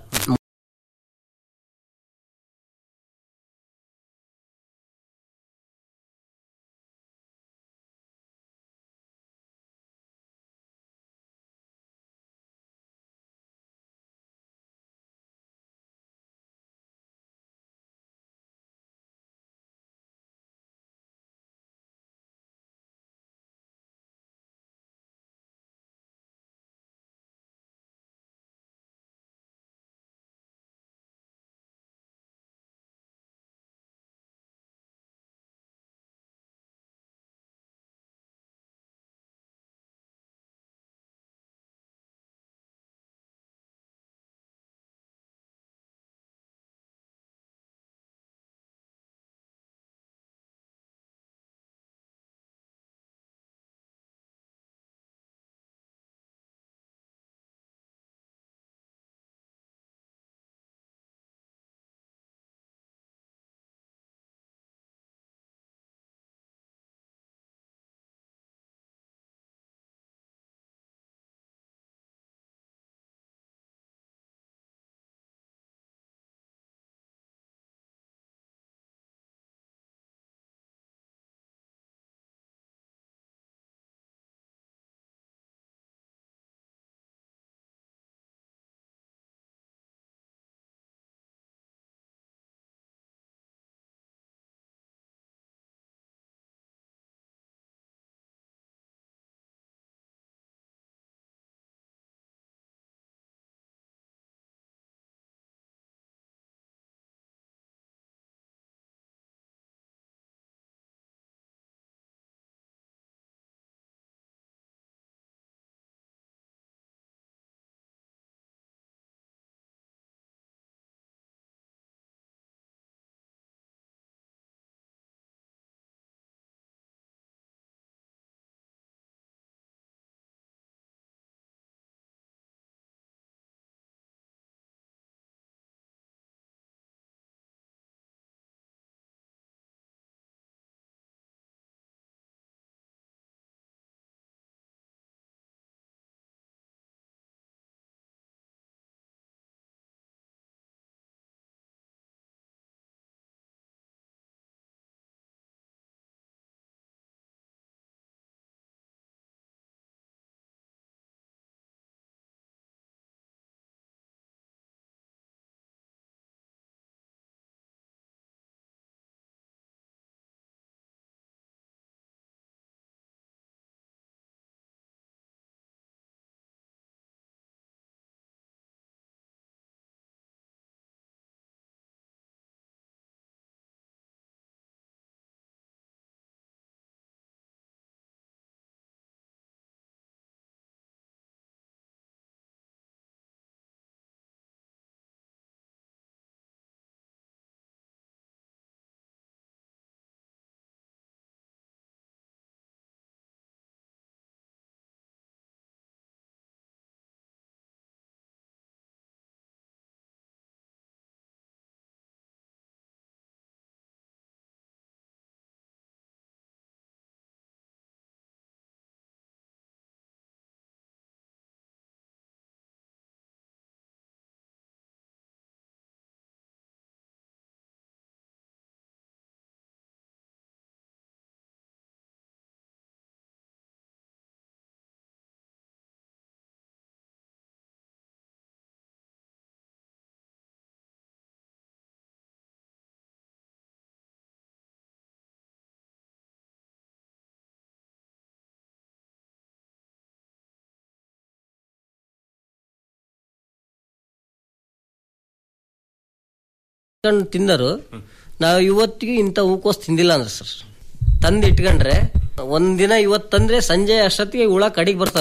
ಇಟ್ಕೊಂಡು ತಿಂದರು ನಾವು ಇವತ್ತಿಗೆ ಇಂಥ ಹೂಕೋಸ್ ತಿಂದಿಲ್ಲ ಅಂದ್ರೆ ಸರ್ ತಂದು ಇಟ್ಕೊಂಡ್ರೆ ಒಂದಿನ ಇವತ್ತು ತಂದ್ರೆ ಸಂಜೆ ಅಷ್ಟೊತ್ತಿಗೆ ಹುಳ ಕಡಿಗೆ ಬರ್ತಾವೆ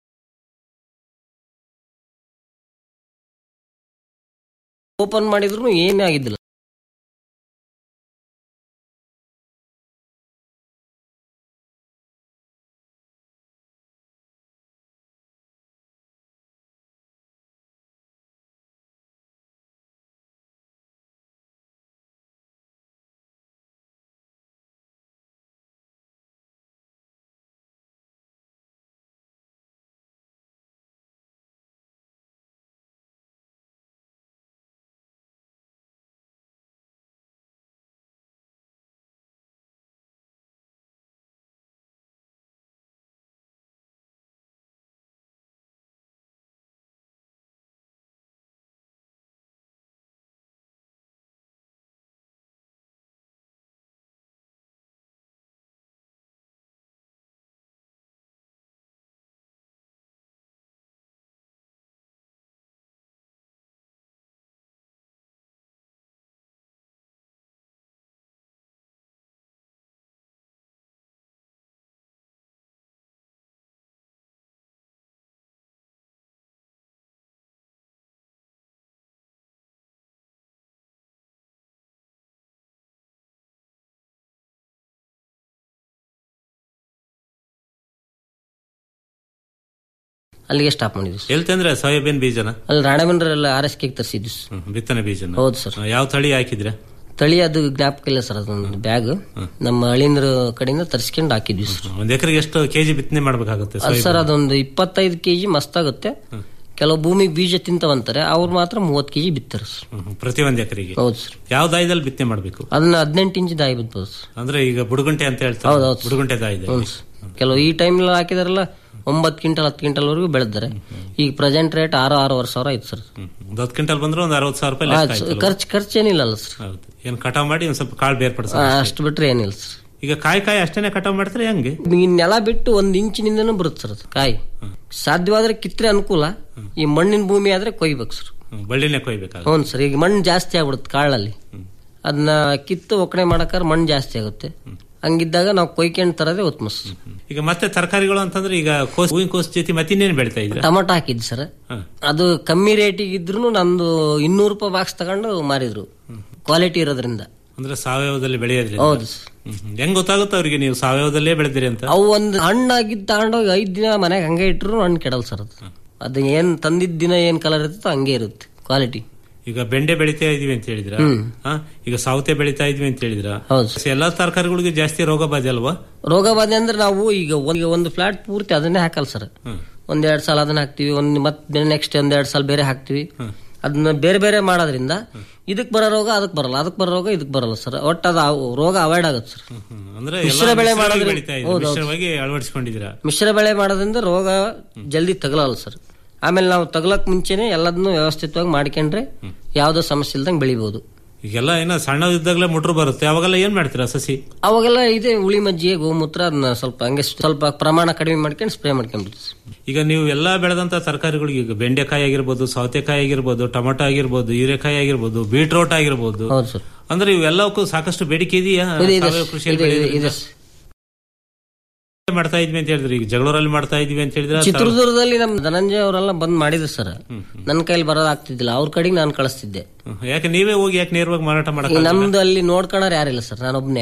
ಓಪನ್ ಮಾಡಿದ್ರು ಏನೇ ಆಗಿದ್ದಿಲ್ಲ ಅಲ್ಲಿಗೆ ಸ್ಟಾಪ್ ಮಾಡಿದ್ವಿ ಸರ್. ಎಲ್ಲಿ ತಂದ್ರೆ ಸೋಯಾಬೀನ್ ಬೀಜನ ಅಲ್ಲಿ ರಾಣೆಬೆನ್ನೂರಲ್ಲಿ ಆರ್ ಎಸ್ ಕೆ ತರಿಸಿದ್ವಿ ಸರ್. ಹ್ಮ್, ಬಿತ್ತನೆ ಬೀಜನ ಹೌದು ಸರ್ ಯಾವ ತಳಿ ಹಾಕಿದ್ರೆ ತಳಿ ಅದು ಜ್ಞಾಪಕ ಇಲ್ಲ ಸರ್ ಅದೊಂದು ಬ್ಯಾಗ್ ನಮ್ಮ ಅಳಿಂದ್ರ ಕಡೆಯಿಂದ ತರಿಸ್ಕೊಂಡು ಹಾಕಿದ್ವಿ ಸರ್ ಒಂದ್ ಎಕರೆಗೆ ಎಷ್ಟು ಕೆಜಿ ಬಿತ್ತನೆ ಮಾಡ್ಬೇಕಾಗುತ್ತೆ ಅದು ಸೋಯಾಬೀನ್? ಸರ್ ಅದೊಂದು ಇಪ್ಪತ್ತೈದು ಕೆಜಿ ಮಸ್ತಾಗುತ್ತೆ ಕೆಲವು ಭೂಮಿ ಬೀಜ ತಿಂತವಂತಾರೆ ಅವ್ರು ಮಾತ್ರ ಮೂವತ್ತು ಕೆಜಿ ಬಿತ್ತಾರೆ ಸರ್ ಹ್ಮ್, ಹ್ಮ್. ಪ್ರತಿ ಒಂದ್ ಎಕರೆಗೆ ಹೌದು ಸರ್ ಯಾವ ದಾಯದಲ್ಲಿ ಬಿತ್ತನೆ ಮಾಡ್ಬೇಕು ಅದನ್ನ ಹದಿನೆಂಟು ಇಂಚ್ ದಾಯಿ ಬಿತ್ಬೋದು ಸರ್ ಅಂದ್ರೆ ಈಗ ಬುಡುಗುಂಟೆ ಅಂತ ಹೇಳ್ತಾರೆ ಹೌದು, ಹೌದು. ಬುಡುಗುಂಟೆ ದಾಯ ಇದೆ ಹ್ಞೂ ಸರ್. ಕೆಲವು ಈ ಟೈಮ್ ಹಾಕಿದಾರಲ್ಲ ಒಂಬತ್ತು ಕ್ವಿಂಟಲ್ ಹತ್ತು ಕ್ವಿಂಟಲ್ ವರೆಗೂ ಬೆಳೆದಾರೆ ಈಗ ಪ್ರೆಸೆಂಟ್ ರೇಟ್ ಆರು ಆರೂವರೆ ಸಾವಿರ ಆಯ್ತು ಸರ್ ಒಂದು ಹತ್ತು ಕ್ವಿಂಟಲ್ ಬಂದ್ರೆ ಒಂದು ಅರವತ್ತು ಸಾವಿರ ರೂಪಾಯಿ ಆ, ಲೆಕ್ಕ ಆಯ್ತಲ್ವಾ? ಖರ್ಚು ಖರ್ಚು ಏನಿಲ್ಲ ಅಲ್ಲ ಸರ್ ಹೌದು ಏನ್ ಕಟಾವ್ ಮಾಡಿ ಒಂದ್ ಸ್ವಲ್ಪ ಕಾಳು ಬೇರ್ಪಡಿಸ ಆ, ಅಷ್ಟು ಬಿಟ್ರೆ ಏನಿಲ್ಲ ಸರ್ ಈಗ ಕಾಯಿ ಕಾಯಿ ಅಷ್ಟೇನೆ ಕಟಾವ್ ಮಾಡ್ತಾರೆ ಹೆಂಗೆ ಈ ನೆಲ ಬಿಟ್ಟು ಒಂದ್ ಇಂಚಿನಿಂದನೂ ಬರುತ್ತೆ ಸರ್ ಅದು ಕಾಯಿ ಸಾಧ್ಯವಾದ್ರೆ ಕಿತ್ರೆ ಅನುಕೂಲ ಈ ಮಣ್ಣಿನ ಭೂಮಿ ಆದ್ರೆ ಕೊಯ್ಬೇಕು ಸರ್ ಹ್ಮ್, ಬಳ್ಳಿನೇ ಕೊಯ್ಬೇಕಾಗ ಹೌದು ಸರ್ ಈಗ ಮಣ್ಣು ಜಾಸ್ತಿ ಆಗ್ಬಿಡುತ್ತೆ ಕಾಳಲ್ಲಿ ಅದನ್ನ ಕಿತ್ತು ಒಕ್ಕಣೆ ಮಾಡಕ್ಕಾದ್ರೆ ಮಣ್ಣು ಜಾಸ್ತಿ ಆಗುತ್ತೆ ಹಂಗಿದ್ದಾಗ ನಾವು ಕೊಯ್ಕೊಂಡು ತರೋದೇ ಉತ್ತಮ ಸರ್ ಈಗ ಮತ್ತೆ ತರಕಾರಿಗಳು ಅಂತಂದ್ರೆ ಈಗ ಕೋಸ್ ಹೂವಿನ ಕೋಸ್ ಜೊತೆ ಮತ್ತಿನ್ನೇನು ಬೆಳಿತಾ ಇದ್ರೆ ಟೊಮಟೊ ಹಾಕಿದ್ದು ಸರ್ ಅದು ಕಮ್ಮಿ ರೇಟಿಗೆ ಇದ್ರು ನಂದು ಇನ್ನೂರು ರೂಪಾಯಿ ಬಾಕ್ಸ್ ತಗೊಂಡು ಮಾರಿದ್ರು ಕ್ವಾಲಿಟಿ ಇರೋದ್ರಿಂದ ಅಂದ್ರೆ ಸಾವಯವದಲ್ಲಿ ಬೆಳೆಯೋದ್ರಿಂದ ಹೌದು ಹ್ಮ್, ಹ್ಮ್. ಹೆಂಗ್ ಗೊತ್ತಾಗುತ್ತೆ ಅವ್ರಿಗೆ ನೀವು ಸಾವಯವದಲ್ಲೇ ಬೆಳೆದಿರಿ ಅಂತ ಅವು ಒಂದು ಹಣ್ಣಾಗಿದ್ದು ತಗೊಂಡೋಗಿ ಐದ್ ದಿನ ಮನೆಗೆ ಹಂಗೆ ಇಟ್ರು ಹಣ್ಣು ಕೆಡಲ್ ಸರ್ ಅದು ಅದು ಏನ್ ತಂದಿದ್ದ ದಿನ ಏನ್ ಕಲರ್ ಇರುತ್ತೋ ಹಂಗೆ ಇರುತ್ತೆ ಕ್ವಾಲಿಟಿ ಈಗ ಬೆಂಡೆ ಬೆಳಿತಾ ಇದೀವಿ ಅಂತ ಹೇಳಿದ್ರ ಹ್ಮ್. ಈಗ ಸೌತೆ ಬೆಳಿತಾ ಇದ್ವಿ ಅಂತ ಹೇಳಿದ್ರ ಹೌದು. ಎಲ್ಲಾ ತರಕಾರಿಗಳಿಗೆ ಜಾಸ್ತಿ ರೋಗ ಬಾಧೆ ಅಲ್ವಾ ರೋಗ ಬಾಧೆ ಅಂದ್ರೆ ನಾವು ಈಗ ಒಂದ್- ಈಗ ಒಂದು ಫ್ಲಾಟ್ ಪೂರ್ತಿ ಅದನ್ನೇ ಹಾಕಲ್ಲ ಸರ್ ಒಂದೆರಡು ಸಾಲ ಅದನ್ನ ಹಾಕ್ತಿವಿ ಒಂದ್ ಮತ್ತೆ ನೆಕ್ಸ್ಟ್ ಒಂದೆರಡು ಸಾಲ ಬೇರೆ ಹಾಕ್ತಿವಿ ಅದನ್ನ ಬೇರೆ ಬೇರೆ ಮಾಡೋದ್ರಿಂದ ಇದಕ್ ಬರೋ ರೋಗ ಅದಕ್ ಬರಲ್ಲ ಅದಕ್ ಬರೋ ರೋಗ ಇದಕ್ ಬರಲ್ಲ ಸರ್ ಒಟ್ಟು ಅದು ಆ- ರೋಗ ಅವಾಯ್ಡ್ ಆಗುತ್ತೆ ಸರ್ ಅಂದ್ರೆ ಮಿಶ್ರ ಎಲ್ಲಾ ಬೆಳೆ ಮಿಶ್ರವಾಗಿ ಮಾಡೋದ್ರಿಂದ- ಬೆಳಿತಾ ಇದ್ದೀರಾ, ಹೌದು, ಹೌದು. ಮಿಶ್ರವಾಗಿ ಅಳವಡಿಸ್ಕೊಂಡಿದ್ದೀರಾ ಮಿಶ್ರ ಬೆಳೆ ಮಾಡೋದ್ರಿಂದ ರೋಗ ಜಲ್ದಿ ತಗಲಲ್ಲ ಸರ್ ಆಮೇಲೆ ನಾವು ತಗಲಕ್ ಮುಂಚೆನೆ ಎಲ್ಲದನ್ನು ವ್ಯವಸ್ಥಿತವಾಗಿ ಮಾಡ್ಕೊಂಡ್ರೆ ಯಾವ್ದೋ ಸಮಸ್ಯೆ ಇಲ್ದಂಗೆ ಬೆಳಿಬಹುದು ಈಗೆಲ್ಲ ಏನೋ ಸಣ್ಣ ಇದ್ದಾಗಲೇ ಮುಟ್ರು ಬರುತ್ತೆ ಅವಾಗೆಲ್ಲ ಏನ್ ಮಾಡ್ತೀರಾ ಸಸಿ ಅವಾಗೆಲ್ಲ ಇದೆ ಹುಳಿ ಮಜ್ಜಿಗೆ ಗೋಮೂತ್ರ ಅದನ್ನ ಸ್ವಲ್ಪ ಹಂಗೆ ಸ್ವಲ್ಪ ಪ್ರಮಾಣ ಕಡಿಮೆ ಮಾಡ್ಕೊಂಡು ಸ್ಪ್ರೇ ಮಾಡ್ಕೊಂಡ್ಬಿಡ್ತೀವಿ ಈಗ ನೀವು ಎಲ್ಲಾ ಬೆಳೆದಂತ ತರಕಾರಿಗಳಿಗೆ ಈಗ ಬೆಂಡೆಕಾಯಿ ಆಗಿರ್ಬೋದು ಸೌತೆಕಾಯಿ ಆಗಿರ್ಬೋದು ಟೊಮೊಟೊ ಆಗಿರ್ಬೋದು ಹೀರೆಕಾಯಿ ಆಗಿರ್ಬೋದು ಬೀಟ್ರೋಟ್ ಆಗಿರ್ಬೋದು ಹೌದು ಸರ್ ಅಂದ್ರೆ ಇವೆಲ್ಲವಕ್ಕೂ ಸಾಕಷ್ಟು ಬೇಡಿಕೆ ಇದೆಯಾ ಇದೆ, ಇದೆ, ಸಾವಯವ ಕೃಷಿಯಲ್ಲಿ ಇದೆ, ಇದೆ, ಬೆಳೆಯೋದ್ರಿಂದ? ಇದೆ. ಮಾಡ್ತಾ ಇದ್ವಿ ಅಂತ ಹೇಳಿದ್ರಿ ಈಗ ಜಗಳೂರಲ್ಲಿ ಮಾಡ್ತಾ ಇದ್ವಿ ಅಂತ ಹೇಳಿದ್ರೆ ಚಿತ್ರದುರ್ಗದಲ್ಲಿ ನಮ್ ಧನಂಜಯ ಅವರೆಲ್ಲ ಬಂದ್ ಮಾಡಿದ್ರು ಸರ್ ನನ್ನ ಕೈಲಿ ಬರೋದ್ ಆಗ್ತಿದ್ದಿಲ್ಲ ಅವ್ರ ಕಡೆಗೆ ನಾನು ಕಳಿಸ್ತಿದ್ದೆ ಯಾಕೆ ನೀವೇ ಹೋಗಿ ಯಾಕೆ ನೇರವಾಗಿ ಮಾರಾಟ ಈಗ ಮಾಡಕ್ ನಮ್ದು ಅಲ್ಲಿ ನೋಡ್ಕೊಳೋರು ಯಾರಿಲ್ಲ ಸರ್ ನಾನೊಬ್ನೇ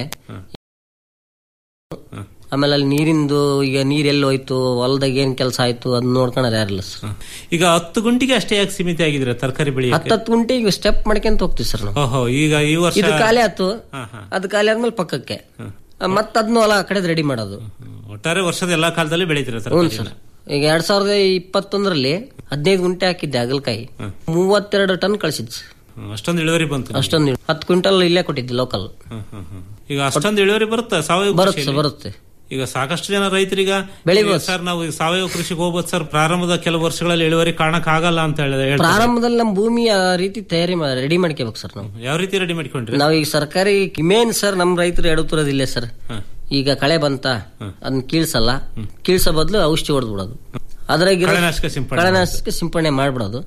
ಆಮೇಲೆ ಅಲ್ಲಿ ನೀರಿಂದು ಈಗ ನೀರ್ ಎಲ್ಲಿ ಹೋಯ್ತು ಹೊಲದಾಗ ಏನ್ ಕೆಲಸ ಆಯ್ತು ಅದ್ ನೋಡ್ಕೊಳೋರು ಯಾರಿಲ್ಲ ಸರ್ ಈಗ ಹತ್ತು ಗುಂಟಿಗೆ ಅಷ್ಟೇ ಯಾಕೆ ಸೀಮಿತ ಆಗಿದ್ರೆ ತರಕಾರಿ ಬೆಳೆಯಕ್ಕೆ ಹತ್ತತ್ತು ಗುಂಟೆ ಈಗ ಸ್ಟೆಪ್ ಮಾಡ್ಕೊಂತ ಹೋಗ್ತೀವಿ ಸರ್ ನಾವು ಓಹೋ ಈಗ ಈ ವರ್ಷ ಇದು ಖಾಲಿ ಆಯ್ತು ಹಾ, ಹಾ. ಅದು ಖಾಲಿ ಆದ್ಮೇಲೆ ಪಕ್ಕಕ್ಕೆ ಮತ್ತ ಅದನ್ನು ಹೊಲ ಆ ಕಡೆ ರೆಡಿ ಮಾಡೋದು ಒಟ್ಟಾರೆ ವರ್ಷದ ಎಲ್ಲಾ ಕಾಲದಲ್ಲಿ ಬೆಳಿತೀರ ಹ್ಞೂ ತರಕಾರಿ ಸರ್ ಈಗ ಎರಡ್ ಸಾವಿರದ ಇಪ್ಪತ್ತೊಂದರಲ್ಲಿ ಹದಿನೈದು ಗುಂಟೆ ಹಾಕಿದ್ದೆ ಹಾಗಲಕಾಯಿ ಮೂವತ್ತೆರಡು ಟನ್ ಕಳಿಸಿದ್ ಸರ್ ಅಷ್ಟೊಂದು ಇಳುವರಿ ಬಂತು ಅಷ್ಟೊಂದು ಹತ್ತು ಕ್ವಿಂಟಲ್ ಇಲ್ಲೇ ಕೊಟ್ಟಿದ್ದೆ ಲೋಕಲ್ ಹ್ಮ್, ಹ್ಮ್, ಹ್ಮ್. ಈಗ ಅಷ್ಟೊಂದು ಇಳುವರಿ ಬರುತ್ತಾ ಸಾವಯವ ಬರುತ್ತೆ ಕೃಷಿಯಲ್ಲಿ? ಬರುತ್ತೆ ಈಗ ಸಾಕಷ್ಟು ಜನ ರೈತರೀಗ ಬೆಳಿಬೋದು. ಸರ್ ನಾವು ಈಗ ಸಾವಯವ ಕೃಷಿಗೆ ಹೋಗ್ಬೋದು ಸರ್ ಪ್ರಾರಂಭದ ಕೆಲವು ವರ್ಷಗಳಲ್ಲಿ ಇಳುವರಿ ಕಾಣಕ್ ಆಗಲ್ಲ ಅಂತ ಹೇಳಿ ಹೇಳ್ತಾರೆ. ಪ್ರಾರಂಭದಲ್ಲಿ ನಮ್ಮ ಭೂಮಿ ಆ ರೀತಿ ತಯಾರಿ ರೆಡಿ ಮಾಡ್ಕೋಬೇಕು ಸರ್ ನಾವು ಯಾವ ರೀತಿ ರೆಡಿ ಮಾಡ್ಕೊಂಡ್ರಿ ನಾವು ಈಗ ಸರ್ಕಾರಿ ಮೇನ್ ಸರ್ ನಮ್ಮ ರೈತರು ಎಡುತ್ತಿರೋದಿಲ್ಲ ಸರ್ ಈಗ ಕಳೆ ಬಂತ ಅದನ್ನ ಕೀಳ್ಸಲ್ಲ ಕೀಳ್ಸೋ ಬದಲು ಔಷಧಿ ಹೊಡೆದ್ಬಿಡೋದು ಅದ್ರಾಗ ಕಳೆನಾಶಕ ಸಿಂಪಡಣೆ ಕಳೆನಾಶಕ ಸಿಂಪಡಣೆ ಮಾಡ್ಬಿಡೋದು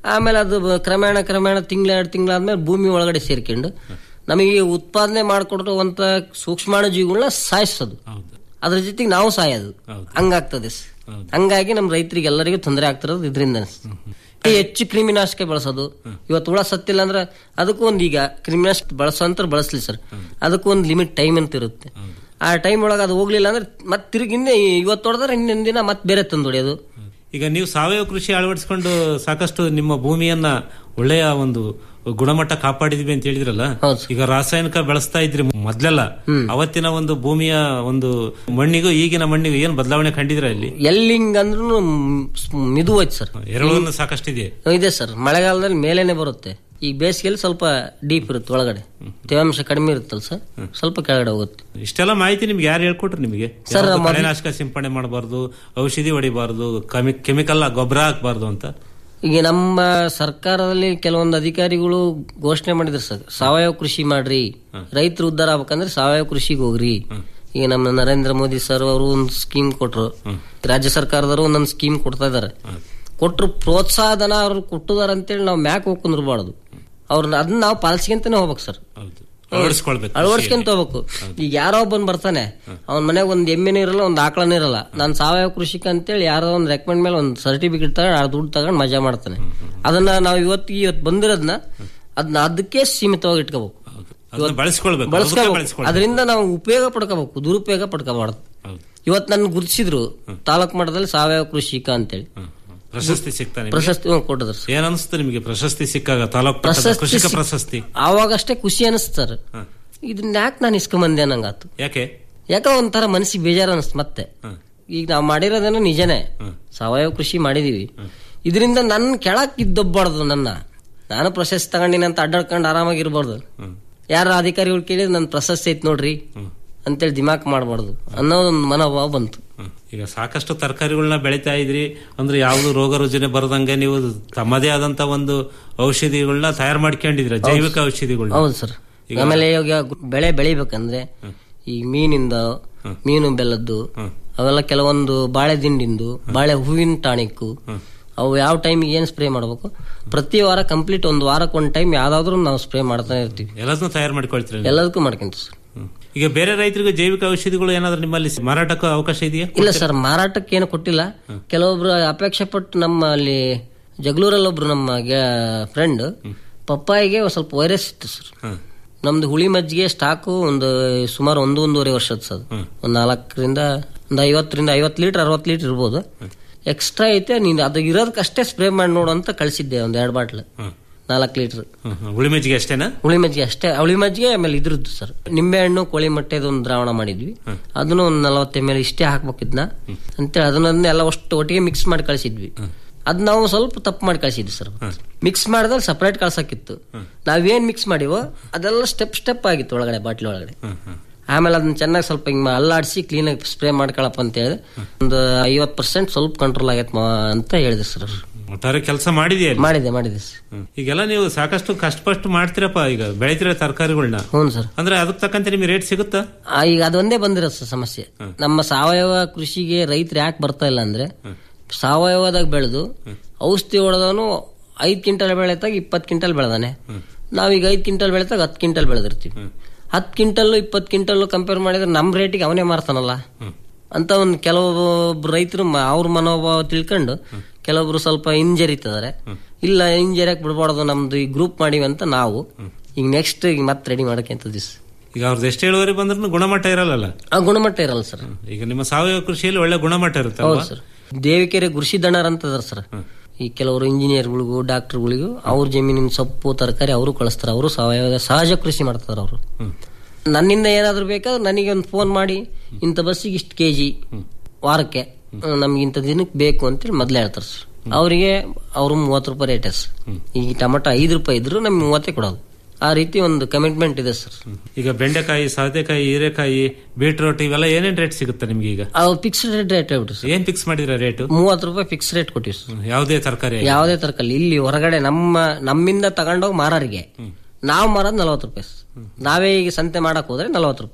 ಆಮೇಲೆ ಅದು ಬ- ಕ್ರಮೇಣ ಕ್ರಮೇಣ ತಿಂಗಳ ಎರಡು ತಿಂಗಳಾದ್ಮೇಲೆ ಭೂಮಿ ಒಳಗಡೆ ಸೇರ್ಕೊಂಡು ನಮಗೆ ಉತ್ಪಾದನೆ ಮಾಡಿಕೊಡುವಂತ ಸೂಕ್ಷ್ಮಾಣು ಜೀವಿಗಳನ್ನ ಸಾಯಿಸೋದು ಅದ್ರ ಜೊತೆಗೆ ನಾವು ಸಾಯೋದು ಹಂಗಾಗ್ತದೆ ಸ. ಹಂಗಾಗಿ ನಮ್ಮ ರೈತರಿಗೆ ಎಲ್ಲರಿಗೂ ತೊಂದರೆ ಆಗ್ತಿರೋದು ಇದರಿಂದ ಹೆಚ್ಚು ಕ್ರಿಮಿನಾಶಕ ಬಳಸೋದು ಇವತ್ತು ಹುಳ ಸತ್ತಿಲ್ಲ ಅಂದ್ರೆ ಅದಕ್ಕೂ ಒಂದು ಈಗ ಕ್ರಿಮಿನಾಶಕ ಬಳಸೋಂತ ಬಳಸ್ಲಿ ಸರ್ ಅದಕ್ಕೂ ಒಂದು ಲಿಮಿಟ್ ಟೈಮ್ ಅಂತ ಇರುತ್ತೆ ಆ ಟೈಮ್ ಒಳಗೆ ಅದು ಹೋಗ್ಲಿಲ್ಲ ಅಂದ್ರೆ ಮತ್ತೆ ತಿರುಗಿ ಹಿಂದೆ ಇವತ್ತು ಹೊಡೆದ್ರೆ ಹಿಂದಿನ ದಿನ ಮತ್ತೆ ಬೇರೆ ತಂದು ಹೊಡೆಯೋದು ಈಗ ನೀವು ಸಾವಯವ ಕೃಷಿ ಅಳವಡಿಸಿಕೊಂಡು ಸಾಕಷ್ಟು ನಿಮ್ಮ ಭೂಮಿಯನ್ನ ಒಳ್ಳೆಯ ಒಂದು ಗುಣಮಟ್ಟ ಕಾಪಾಡಿದ್ವಿ ಅಂತ ಹೇಳಿದ್ರಲ್ಲ ಈಗ ರಾಸಾಯನಿಕ ಬೆಳೆಸ್ತಾ ಇದ್ರಿ ಮೊದ್ಲೆಲ್ಲ ಅವತ್ತಿನ ಒಂದು ಭೂಮಿಯ ಒಂದು ಮಣ್ಣಿಗೂ ಈಗಿನ ಮಣ್ಣಿಗೂ ಏನ್ ಬದಲಾವಣೆ ಕಂಡಿದ್ರ ಇಲ್ಲಿ ಎಲ್ಲಿ ಹಿಂಗ್ ಅಂದ್ರೂ ಮಿದು ಹೋಯ್ತು ಸರ್ ಎರಡೂ ಸಾಕಷ್ಟಿದೆ ಇದೆ ಸರ್ ಮಳೆಗಾಲದಲ್ಲಿ ಮೇಲೇನೆ ಬರುತ್ತೆ ಈಗ ಬೇಸಿಗೆಯಲ್ಲಿ ಸ್ವಲ್ಪ ಡೀಪ್ ಇರುತ್ತೆ ಒಳಗಡೆ ತೇವಾಂಶ ಕಡಿಮೆ ಇರುತ್ತಲ್ಲ ಸರ್ ಸ್ವಲ್ಪ ಕೆಳಗಡೆ ಹೋಗುತ್ತೆ ಇಷ್ಟೆಲ್ಲ ಮಾಹಿತಿ ನಿಮ್ಗೆ ಯಾರು ಹೇಳ್ಕೊಟ್ರು ನಿಮಗೆ ಸರ್, ಯಾವ್ದು ಮೊದ್ಲು- ಕಳೆನಾಶಕ ಸಿಂಪಡಣೆ ಮಾಡಬಾರ್ದು ಔಷಧಿ ಹೊಡಿಬಾರ್ದು ಕೆಮಿಕಲ್ ಗೊಬ್ಬರ ಹಾಕಬಾರ್ದು ಅಂತ ಈಗ ನಮ್ಮ ಸರ್ಕಾರದಲ್ಲಿ ಕೆಲವೊಂದು ಅಧಿಕಾರಿಗಳು ಘೋಷಣೆ ಮಾಡಿದ್ರು ಸರ್ ಸಾವಯವ ಕೃಷಿ ಮಾಡ್ರಿ ರೈತರು ಉದ್ಧಾರ ಆಗ್ಬೇಕಂದ್ರೆ ಸಾವಯವ ಕೃಷಿಗೆ ಹೋಗ್ರಿ ಈಗ ನಮ್ಮ ನರೇಂದ್ರ ಮೋದಿ ಸರ್ ಅವರು ಒಂದು ಸ್ಕೀಮ್ ಕೊಟ್ರು ರಾಜ್ಯ ಸರ್ಕಾರದವರು ಒಂದೊಂದು ಸ್ಕೀಮ್ ಕೊಡ್ತಾ ಇದಾರೆ ಕೊಟ್ರು ಪ್ರೋತ್ಸಾಹಧನ ಅವ್ರು ಕೊಟ್ಟಿದಾರ ಅಂತೇಳಿ ನಾವು ಮ್ಯಾಕ್ ಹೋಗ್ಕೊಂಡಿರ್ಬಾರ್ದು ಅವ್ರನ್ನ ಅದನ್ನ ನಾವು ಪಾಲಿಸ್ಕೊಂತಾನೆ ಹೋಗ್ಬೇಕು ಸರ್ ಅಳವಡಿಸ್ಕೊಳ್ಬೇಕು ಅಳವಡಿಸ್ಕೊಂತ ಹೋಗ್ಬೇಕು ಈಗ ಯಾರೋ ಒಬ್ಬನ್ ಬರ್ತಾನೆ ಅವ್ನ ಮನೆಗೆ ಒಂದ್ ಎಮ್ಮೆನೂ ಇರಲ್ಲ ಒಂದ್ ಆಕಳನೂ ಇರಲ್ಲ ನಾನು ಸಾವಯವ ಕೃಷಿಕ ಅಂತೇಳಿ ಯಾರೋ ಒಂದ್ ರೆಕಮೆಂಡ್ ಮೇಲೆ ಒಂದ್ ಸರ್ಟಿಫಿಕೇಟ್ ತಗೊಂಡು ಆ ದುಡ್ಡು ತಗೊಂಡು ಮಜಾ ಮಾಡ್ತಾನೆ ಅದನ್ನ ನಾವು ಇವತ್ತಿಗೆ ಇವತ್ತು ಬಂದಿರೋದನ್ನ ಅದನ್ನ ಅದಕ್ಕೆ ಸೀಮಿತವಾಗಿ ಇಟ್ಕೋಬೇಕು ಅದನ್ನ ಬಳಸ್ಕೊಳ್ಬೇಕು ಅದಕ್ಕೆ ಬಳಸ್ಕೋಬೇಕು ಬಳಸ್ಕೊಳ್ಬೇಕು. ಅದರಿಂದ ನಾವು ಉಪಯೋಗ ಪಡ್ಕೋಬೇಕು ದುರುಪಯೋಗ ಪಡ್ಕೋಬಾರ್ದು ಇವತ್ತು ನನ್ನ ಗುರುತಿಸಿದ್ರು ತಾಲೂಕು ಮಟ್ಟದಲ್ಲಿ ಸಾವಯವ ಕೃಷಿಕ ಅಂತೇಳಿ ಪ್ರಶಸ್ತಿ ಸಿಗ್ತಾ ನಿಮ್ಗೆ? ಪ್ರಶಸ್ತಿ ಹ್ಮ್, ಕೊಟ್ಟಿದ್ರು ಸರ್. ಏನ್ ಅನಿಸ್ತು ನಿಮಗೆ ಪ್ರಶಸ್ತಿ ಸಿಕ್ಕಾಗ ತಾಲೂಕು ಮಟ್ಟದ ಪ್ರಶಸ್ತಿ ಕೃಷಿಕ ಸಿಕ್- ಪ್ರಶಸ್ತಿ ಆವಾಗಷ್ಟೇ ಖುಷಿ ಅನಿಸ್ತಾರೆ ಇದನ್ನ ಯಾಕೆ ನಾನು ಇಸ್ಕೊಂಬಂದೆ ಅನ್ನಂಗಾತು ಯಾಕೆ ಯಾಕೋ ಒಂಥರ ಮನಸ್ಸಿಗೆ ಬೇಜಾರು ಅನಿಸ್ತು ಮತ್ತೆ ಈಗ ನಾವು ಮಾಡಿರೋದೇನೋ ನಿಜನೇ ಸಾವಯವ ಕೃಷಿ ಮಾಡಿದೀವಿ ಇದರಿಂದ ನನ್ನ ಕೆಳಕ್ ಇದ್ದೊಬ್ಬಾರ್ದು ನನ್ನ ನಾನು ಪ್ರಶಸ್ತಿ ತಗೊಂಡಿನಿ ಅಂತ ಅಡ್ಡಾಡ್ಕೊಂಡು ಆರಾಮಾಗಿರ್ಬಾರ್ದು ಯಾರ ಅಧಿಕಾರಿಗಳು ಕೇಳಿದ್ರೆ ನನ್ನ ಪ್ರಶಸ್ತಿ ಐತ್ ನೋಡ್ರಿ ಅಂತೇಳಿ ದಿಮಾಕ್ ಮಾಡಬಾರ್ದು ಅನ್ನೋ ಒಂದು ಮನೋಭಾವ ಬಂತು ಈಗ ಸಾಕಷ್ಟು ತರಕಾರಿಗಳನ್ನ ಬೆಳಿತಾ ಇದ್ರಿ ಅಂದ್ರೆ ಯಾವ್ದು ರೋಗ ರುಜಿನ ಬರದಂಗೆ ನೀವು ತಮ್ಮದೇ ಆದಂತ ಒಂದು ಔಷಧಿಗಳನ್ನ ತಯಾರು ಮಾಡ್ಕೊಂಡಿದ್ರ ಜೈವಿಕ ಔಷಧಿಗಳನ್ನ ಹೌದು ಸರ್ ಆಮೇಲೆ ಇವಾಗ ಬೆಳೆ ಬೆಳಿಬೇಕಂದ್ರೆ ಈ ಮೀನಿಂದ ಮೀನು ಬೆಲ್ಲದ್ದು ಅವೆಲ್ಲ ಕೆಲವೊಂದು ಬಾಳೆ ದಿಂಡಿಂದು ಬಾಳೆ ಹೂವಿನ ಟಾಣಿಕ್ಕು ಅವು ಯಾವ ಟೈಮಿಗೆ ಏನ್ ಸ್ಪ್ರೇ ಮಾಡಬೇಕು ಪ್ರತಿ ವಾರ ಕಂಪ್ಲೀಟ್ ಒಂದು ವಾರಕ್ಕೆ ಒಂದು ಟೈಮ್ ಯಾವ್ದಾದ್ರು ನಾವು ಸ್ಪ್ರೇ ಮಾಡ್ತಾನೆ ಇರ್ತೀವಿ ಎಲ್ಲದನ್ನೂ ತಯಾರು ಮಾಡ್ಕೊಳ್ತೀರಿ ನೀವು? ಎಲ್ಲದಕ್ಕೂ ಮಾಡ್ಕೊಂತೀವಿ ಸರ್ ಈಗ ಬೇರೆ ರೈತರಿಗೆ ಜೈವಿಕ ಔಷಧಿಗಳು ಏನಾದ್ರೂ ನಿಮ್ಮಲ್ಲಿ ಮಾರಾಟಕ್ಕೆ ಅವಕಾಶ ಇದೆಯಾ ಇಲ್ಲ ಸರ್ ಮಾರಾಟಕ್ಕೆ ಏನು ಕೊಟ್ಟಿಲ್ಲ ಕೆಲವೊಬ್ರು ಅಪೇಕ್ಷೆ ಪಟ್ಟು ನಮ್ಮ ಅಲ್ಲಿ ಜಗಳೂರಲ್ಲಿ ಒಬ್ರು ನಮ್ಮ ಫ್ರೆಂಡ್ ಪಪ್ಪಾಯಿಗೆ ಒಂದ್ ಸ್ವಲ್ಪ ವೈರಸ್ ಇತ್ತು ಸರ್ ನಮ್ದು ಹುಳಿ ಮಜ್ಜಿಗೆ ಸ್ಟಾಕು ಒಂದು ಸುಮಾರು ಒಂದು ಒಂದೂವರೆ ವರ್ಷದ ಸರ್ ಒಂದ್ ನಾಲ್ಕರಿಂದ ಒಂದು ಐವತ್ತರಿಂದ ಐವತ್ತು ಲೀಟರ್ ಅರವತ್ತು ಲೀಟರ್ ಇರ್ಬೋದು ಎಕ್ಸ್ಟ್ರಾ ಐತೆ ನೀನು ಅದು ಇರೋದಕ್ಕಷ್ಟೇ ಸ್ಪ್ರೇ ಮಾಡಿ ನೋಡು ಅಂತ ಕಳಿಸಿದ್ದೆ ಒಂದ್ ಎರಡು ಬಾಟ್ಲ್ ನಾಲ್ಕು ಲೀಟರ್ ಹುಳಿ ಮಜ್ಜಿಗೆ ಅಷ್ಟೇನಾ ಹುಳಿ ಮಜ್ಜಿಗೆ ಅಷ್ಟೇ ಹುಳಿ ಮಜ್ಜಿಗೆ ಆಮೇಲೆ ಇದ್ರದ್ದು ಸರ್ ನಿಂಬೆ ಹಣ್ಣು ಕೋಳಿ ಮೊಟ್ಟೆದು ಒಂದು ದ್ರಾವಣ ಮಾಡಿದ್ವಿ ಅದನ್ನು ಒಂದು ನಲವತ್ತು ಎಮ್ ಎಲ್ ಇಷ್ಟೇ ಹಾಕ್ಬೇಕಿದ್ನ ಅಂತೇಳಿ ಅದನ್ನ ಎಲ್ಲ ಅಷ್ಟು ಒಟ್ಟಿಗೆ ಮಿಕ್ಸ್ ಮಾಡಿ ಕಳಿಸಿದ್ವಿ ಅದ್ ನಾವು ಸ್ವಲ್ಪ ತಪ್ಪು ಮಾಡಿ ಕಳಿಸಿದ್ವಿ ಸರ್ ಮಿಕ್ಸ್ ಮಾಡಿದ್ರೆ ಸಪರೇಟ್ ಕಳ್ಸಕ್ಕಿತ್ತು ನಾವೇನ್ ಮಿಕ್ಸ್ ಮಾಡಿವೋ ಅದೆಲ್ಲ ಸ್ಟೆಪ್ ಸ್ಟೆಪ್ ಆಗಿತ್ತು ಒಳಗಡೆ ಬಾಟ್ಲಿ ಒಳಗಡೆ ಆಮೇಲೆ ಅದನ್ನ ಚೆನ್ನಾಗಿ ಸ್ವಲ್ಪ ಹಿಂಗ್ ಅಲ್ಲಾಡಿಸಿ ಕ್ಲೀನಾಗಿ ಸ್ಪ್ರೇ ಮಾಡ್ಕೊಳಪ್ಪ ಅಂತ ಹೇಳಿದ್ರೆ ಒಂದು ಐವತ್ ಪರ್ಸೆಂಟ್ ಸ್ವಲ್ಪ ಕಂಟ್ರೋಲ್ ಆಗೈತೆ ಮಾ ಅಂತ ಹೇಳಿದ್ರು ಸರ್ ಅವ್ರು. ಒಟ್ಟಾರೆ ಕೆಲಸ ಮಾಡಿದೆಯಾ ಮಾಡಿದೆ ಮಾಡಿದೆ ಸರ್ ಈಗೆಲ್ಲ ನೀವು ಸಾಕಷ್ಟು ಕಷ್ಟಪಟ್ಟು ಮಾಡ್ತೀರಪ್ಪ ಈಗ ಬೆಳಿತೀರ ತರಕಾರಿಗಳನ್ನ ಹ್ಞೂ ಸರ್ ಅಂದ್ರೆ ಅದಕ್ಕೆ ತಕ್ಕಂತೆ ನಿಮ್ಗೆ ರೇಟ್ ಸಿಗುತ್ತಾ ಆ, ಈಗ ಅದೊಂದೇ ಬಂದಿರೋ ಸರ್ ಸಮಸ್ಯೆ ನಮ್ಮ ಸಾವಯವ ಕೃಷಿಗೆ ರೈತರು ಯಾಕೆ ಬರ್ತಾ ಇಲ್ಲ ಅಂದ್ರೆ ಸಾವಯವದಾಗ ಬೆಳೆದು ಔಷಧಿ ಹೊಡೆದವನು ಐದ್ ಕ್ವಿಂಟಲ್ ಬೆಳೆತಾಗ ಇಪ್ಪತ್ತು ಕ್ವಿಂಟಲ್ ಬೆಳೆದಾನೆ ನಾವೀಗ ಐದ್ ಕ್ವಿಂಟಲ್ ಬೆಳೆತಾಗ ಹತ್ತು ಕ್ವಿಂಟಲ್ ಬೆಳೆದಿರ್ತೀವಿ ಹತ್ತು ಕ್ವಿಂಟಲ್ ಇಪ್ಪತ್ತು ಕ್ವಿಂಟಲ್ ಕಂಪೇರ್ ಮಾಡಿದ್ರೆ ನಮ್ಮ ರೇಟಿಗೆ ಅವನೇ ಮಾರ್ತಾನಲ್ಲ ಅಂತ ಒಂದು ಕೆಲವೊಬ್ಬರು ರೈತರು ಅವ್ರ ಮನೋಭಾವ ತಿಳ್ಕೊಂಡು ಕೆಲವೊಬ್ರು ಸ್ವಲ್ಪ ಹಿಂಜರಿತಿದ್ದಾರೆ ಇಲ್ಲ ಹಿಂಜರಿಯಕ್ ಬಿಡಬಾರ್ದು ನಮ್ದು ಈ ಗ್ರೂಪ್ ಮಾಡಿವಿ ಅಂತ ನಾವು ಈಗ ನೆಕ್ಸ್ಟ್ ಈಗ ಮತ್ತೆ ರೆಡಿ ಮಾಡಕ್ಕೆ ದಿಸ್ ಈಗ ಅವ್ರದ್ದು ಎಷ್ಟು ಇಳುವರಿ ಬಂದ್ರೂ ಗುಣಮಟ್ಟ ಇರಲ್ಲ ಆ ಗುಣಮಟ್ಟ ಇರಲ್ಲ ಸರ್ ಈಗ ನಿಮ್ಮ ಸಾವಯವ ಕೃಷಿಯಲ್ಲಿ ಒಳ್ಳೆ ಗುಣಮಟ್ಟ ಇರುತ್ತೆ ಹೌದು ಸರ್ ದೇವಿಕೆರೆ ಕೃಷಿ ದಣರ್ ಅಂತ ಅದಾರ ಸರ್ ಈ ಕೆಲವರು ಇಂಜಿನಿಯರ್ಗಳಿಗೂ ಡಾಕ್ಟರ್ಗಳಿಗೂ ಅವ್ರ ಜಮೀನಿನ ಸೊಪ್ಪು ತರಕಾರಿ ಅವರು ಕಳಿಸ್ತಾರೆ ಅವರು ಸಾವಯವ ಸಹಜ ಕೃಷಿ ಮಾಡ್ತಾರೆ ಅವರು ನನ್ನಿಂದ ಏನಾದ್ರು ಬೇಕಾದ್ರೆ ನನಗೆ ಒಂದು ಫೋನ್ ಮಾಡಿ ಇಂಥ ಬಸ್ಸಿಗೆ ಇಷ್ಟು ಕೆಜಿ ವಾರಕ್ಕೆ ನಮ್ಗೆ ಇಂಥ ದಿನಕ್ಕೆ ಬೇಕು ಅಂತೇಳಿ ಮೊದ್ಲೇ ಹೇಳ್ತಾರೆ ಸರ್ ಅವರಿಗೆ ಅವರು ಮೂವತ್ತು ರೂಪಾಯಿ ರೇಟ್ ಸರ್ ಈ ಟೊಮಟೊ ಐದು ರೂಪಾಯಿ ಇದ್ರು ನಮ್ಗೆ ಮೂವತ್ತೇ ಕೊಡೋದು ಆ ರೀತಿ ಒಂದು ಕಮಿಟ್ಮೆಂಟ್ ಇದೆ ಸರ್ ಈಗ ಬೆಂಡೆಕಾಯಿ ಸೌತೆಕಾಯಿ ಹೀರೆಕಾಯಿ ಬೀಟ್ರೋಟ್ ಇವೆಲ್ಲ ಏನೇನ್ ರೇಟ್ ಸಿಗುತ್ತೆ ನಿಮ್ಗೆ ಈಗ ಅವು ಫಿಕ್ಸ್ಡ್ ರೇಟ್ ರೇಟ್ ಹೇಳ್ಬಿಟ್ಟು ಏನ್ ಫಿಕ್ಸ್ ಮಾಡಿದ್ರ ರೇಟ್ ಮೂವತ್ತು ರೂಪಾಯಿ ಫಿಕ್ಸ್ ರೇಟ್ ಕೊಟ್ಟಿವಿ ಸರ್ ಯಾವುದೇ ತರಕಾರಿ ಯಾವುದೇ ತರಕಾರಿ ಇಲ್ಲಿ ಹೊರಗಡೆ ನಮ್ಮ ನಮ್ಮಿಂದ ತಗೊಂಡೋಗಿ ಮಾರರಿಗೆ ನಾವು ಮಾರೋದು ನಲವತ್ತು ರೂಪಾಯಿ ನಾವೇ ಈಗ ಸಂತೆ ಮಾಡಕ್ ಹೋದ್ರೆ ನಲವತ್ತು ರೂಪಾಯಿ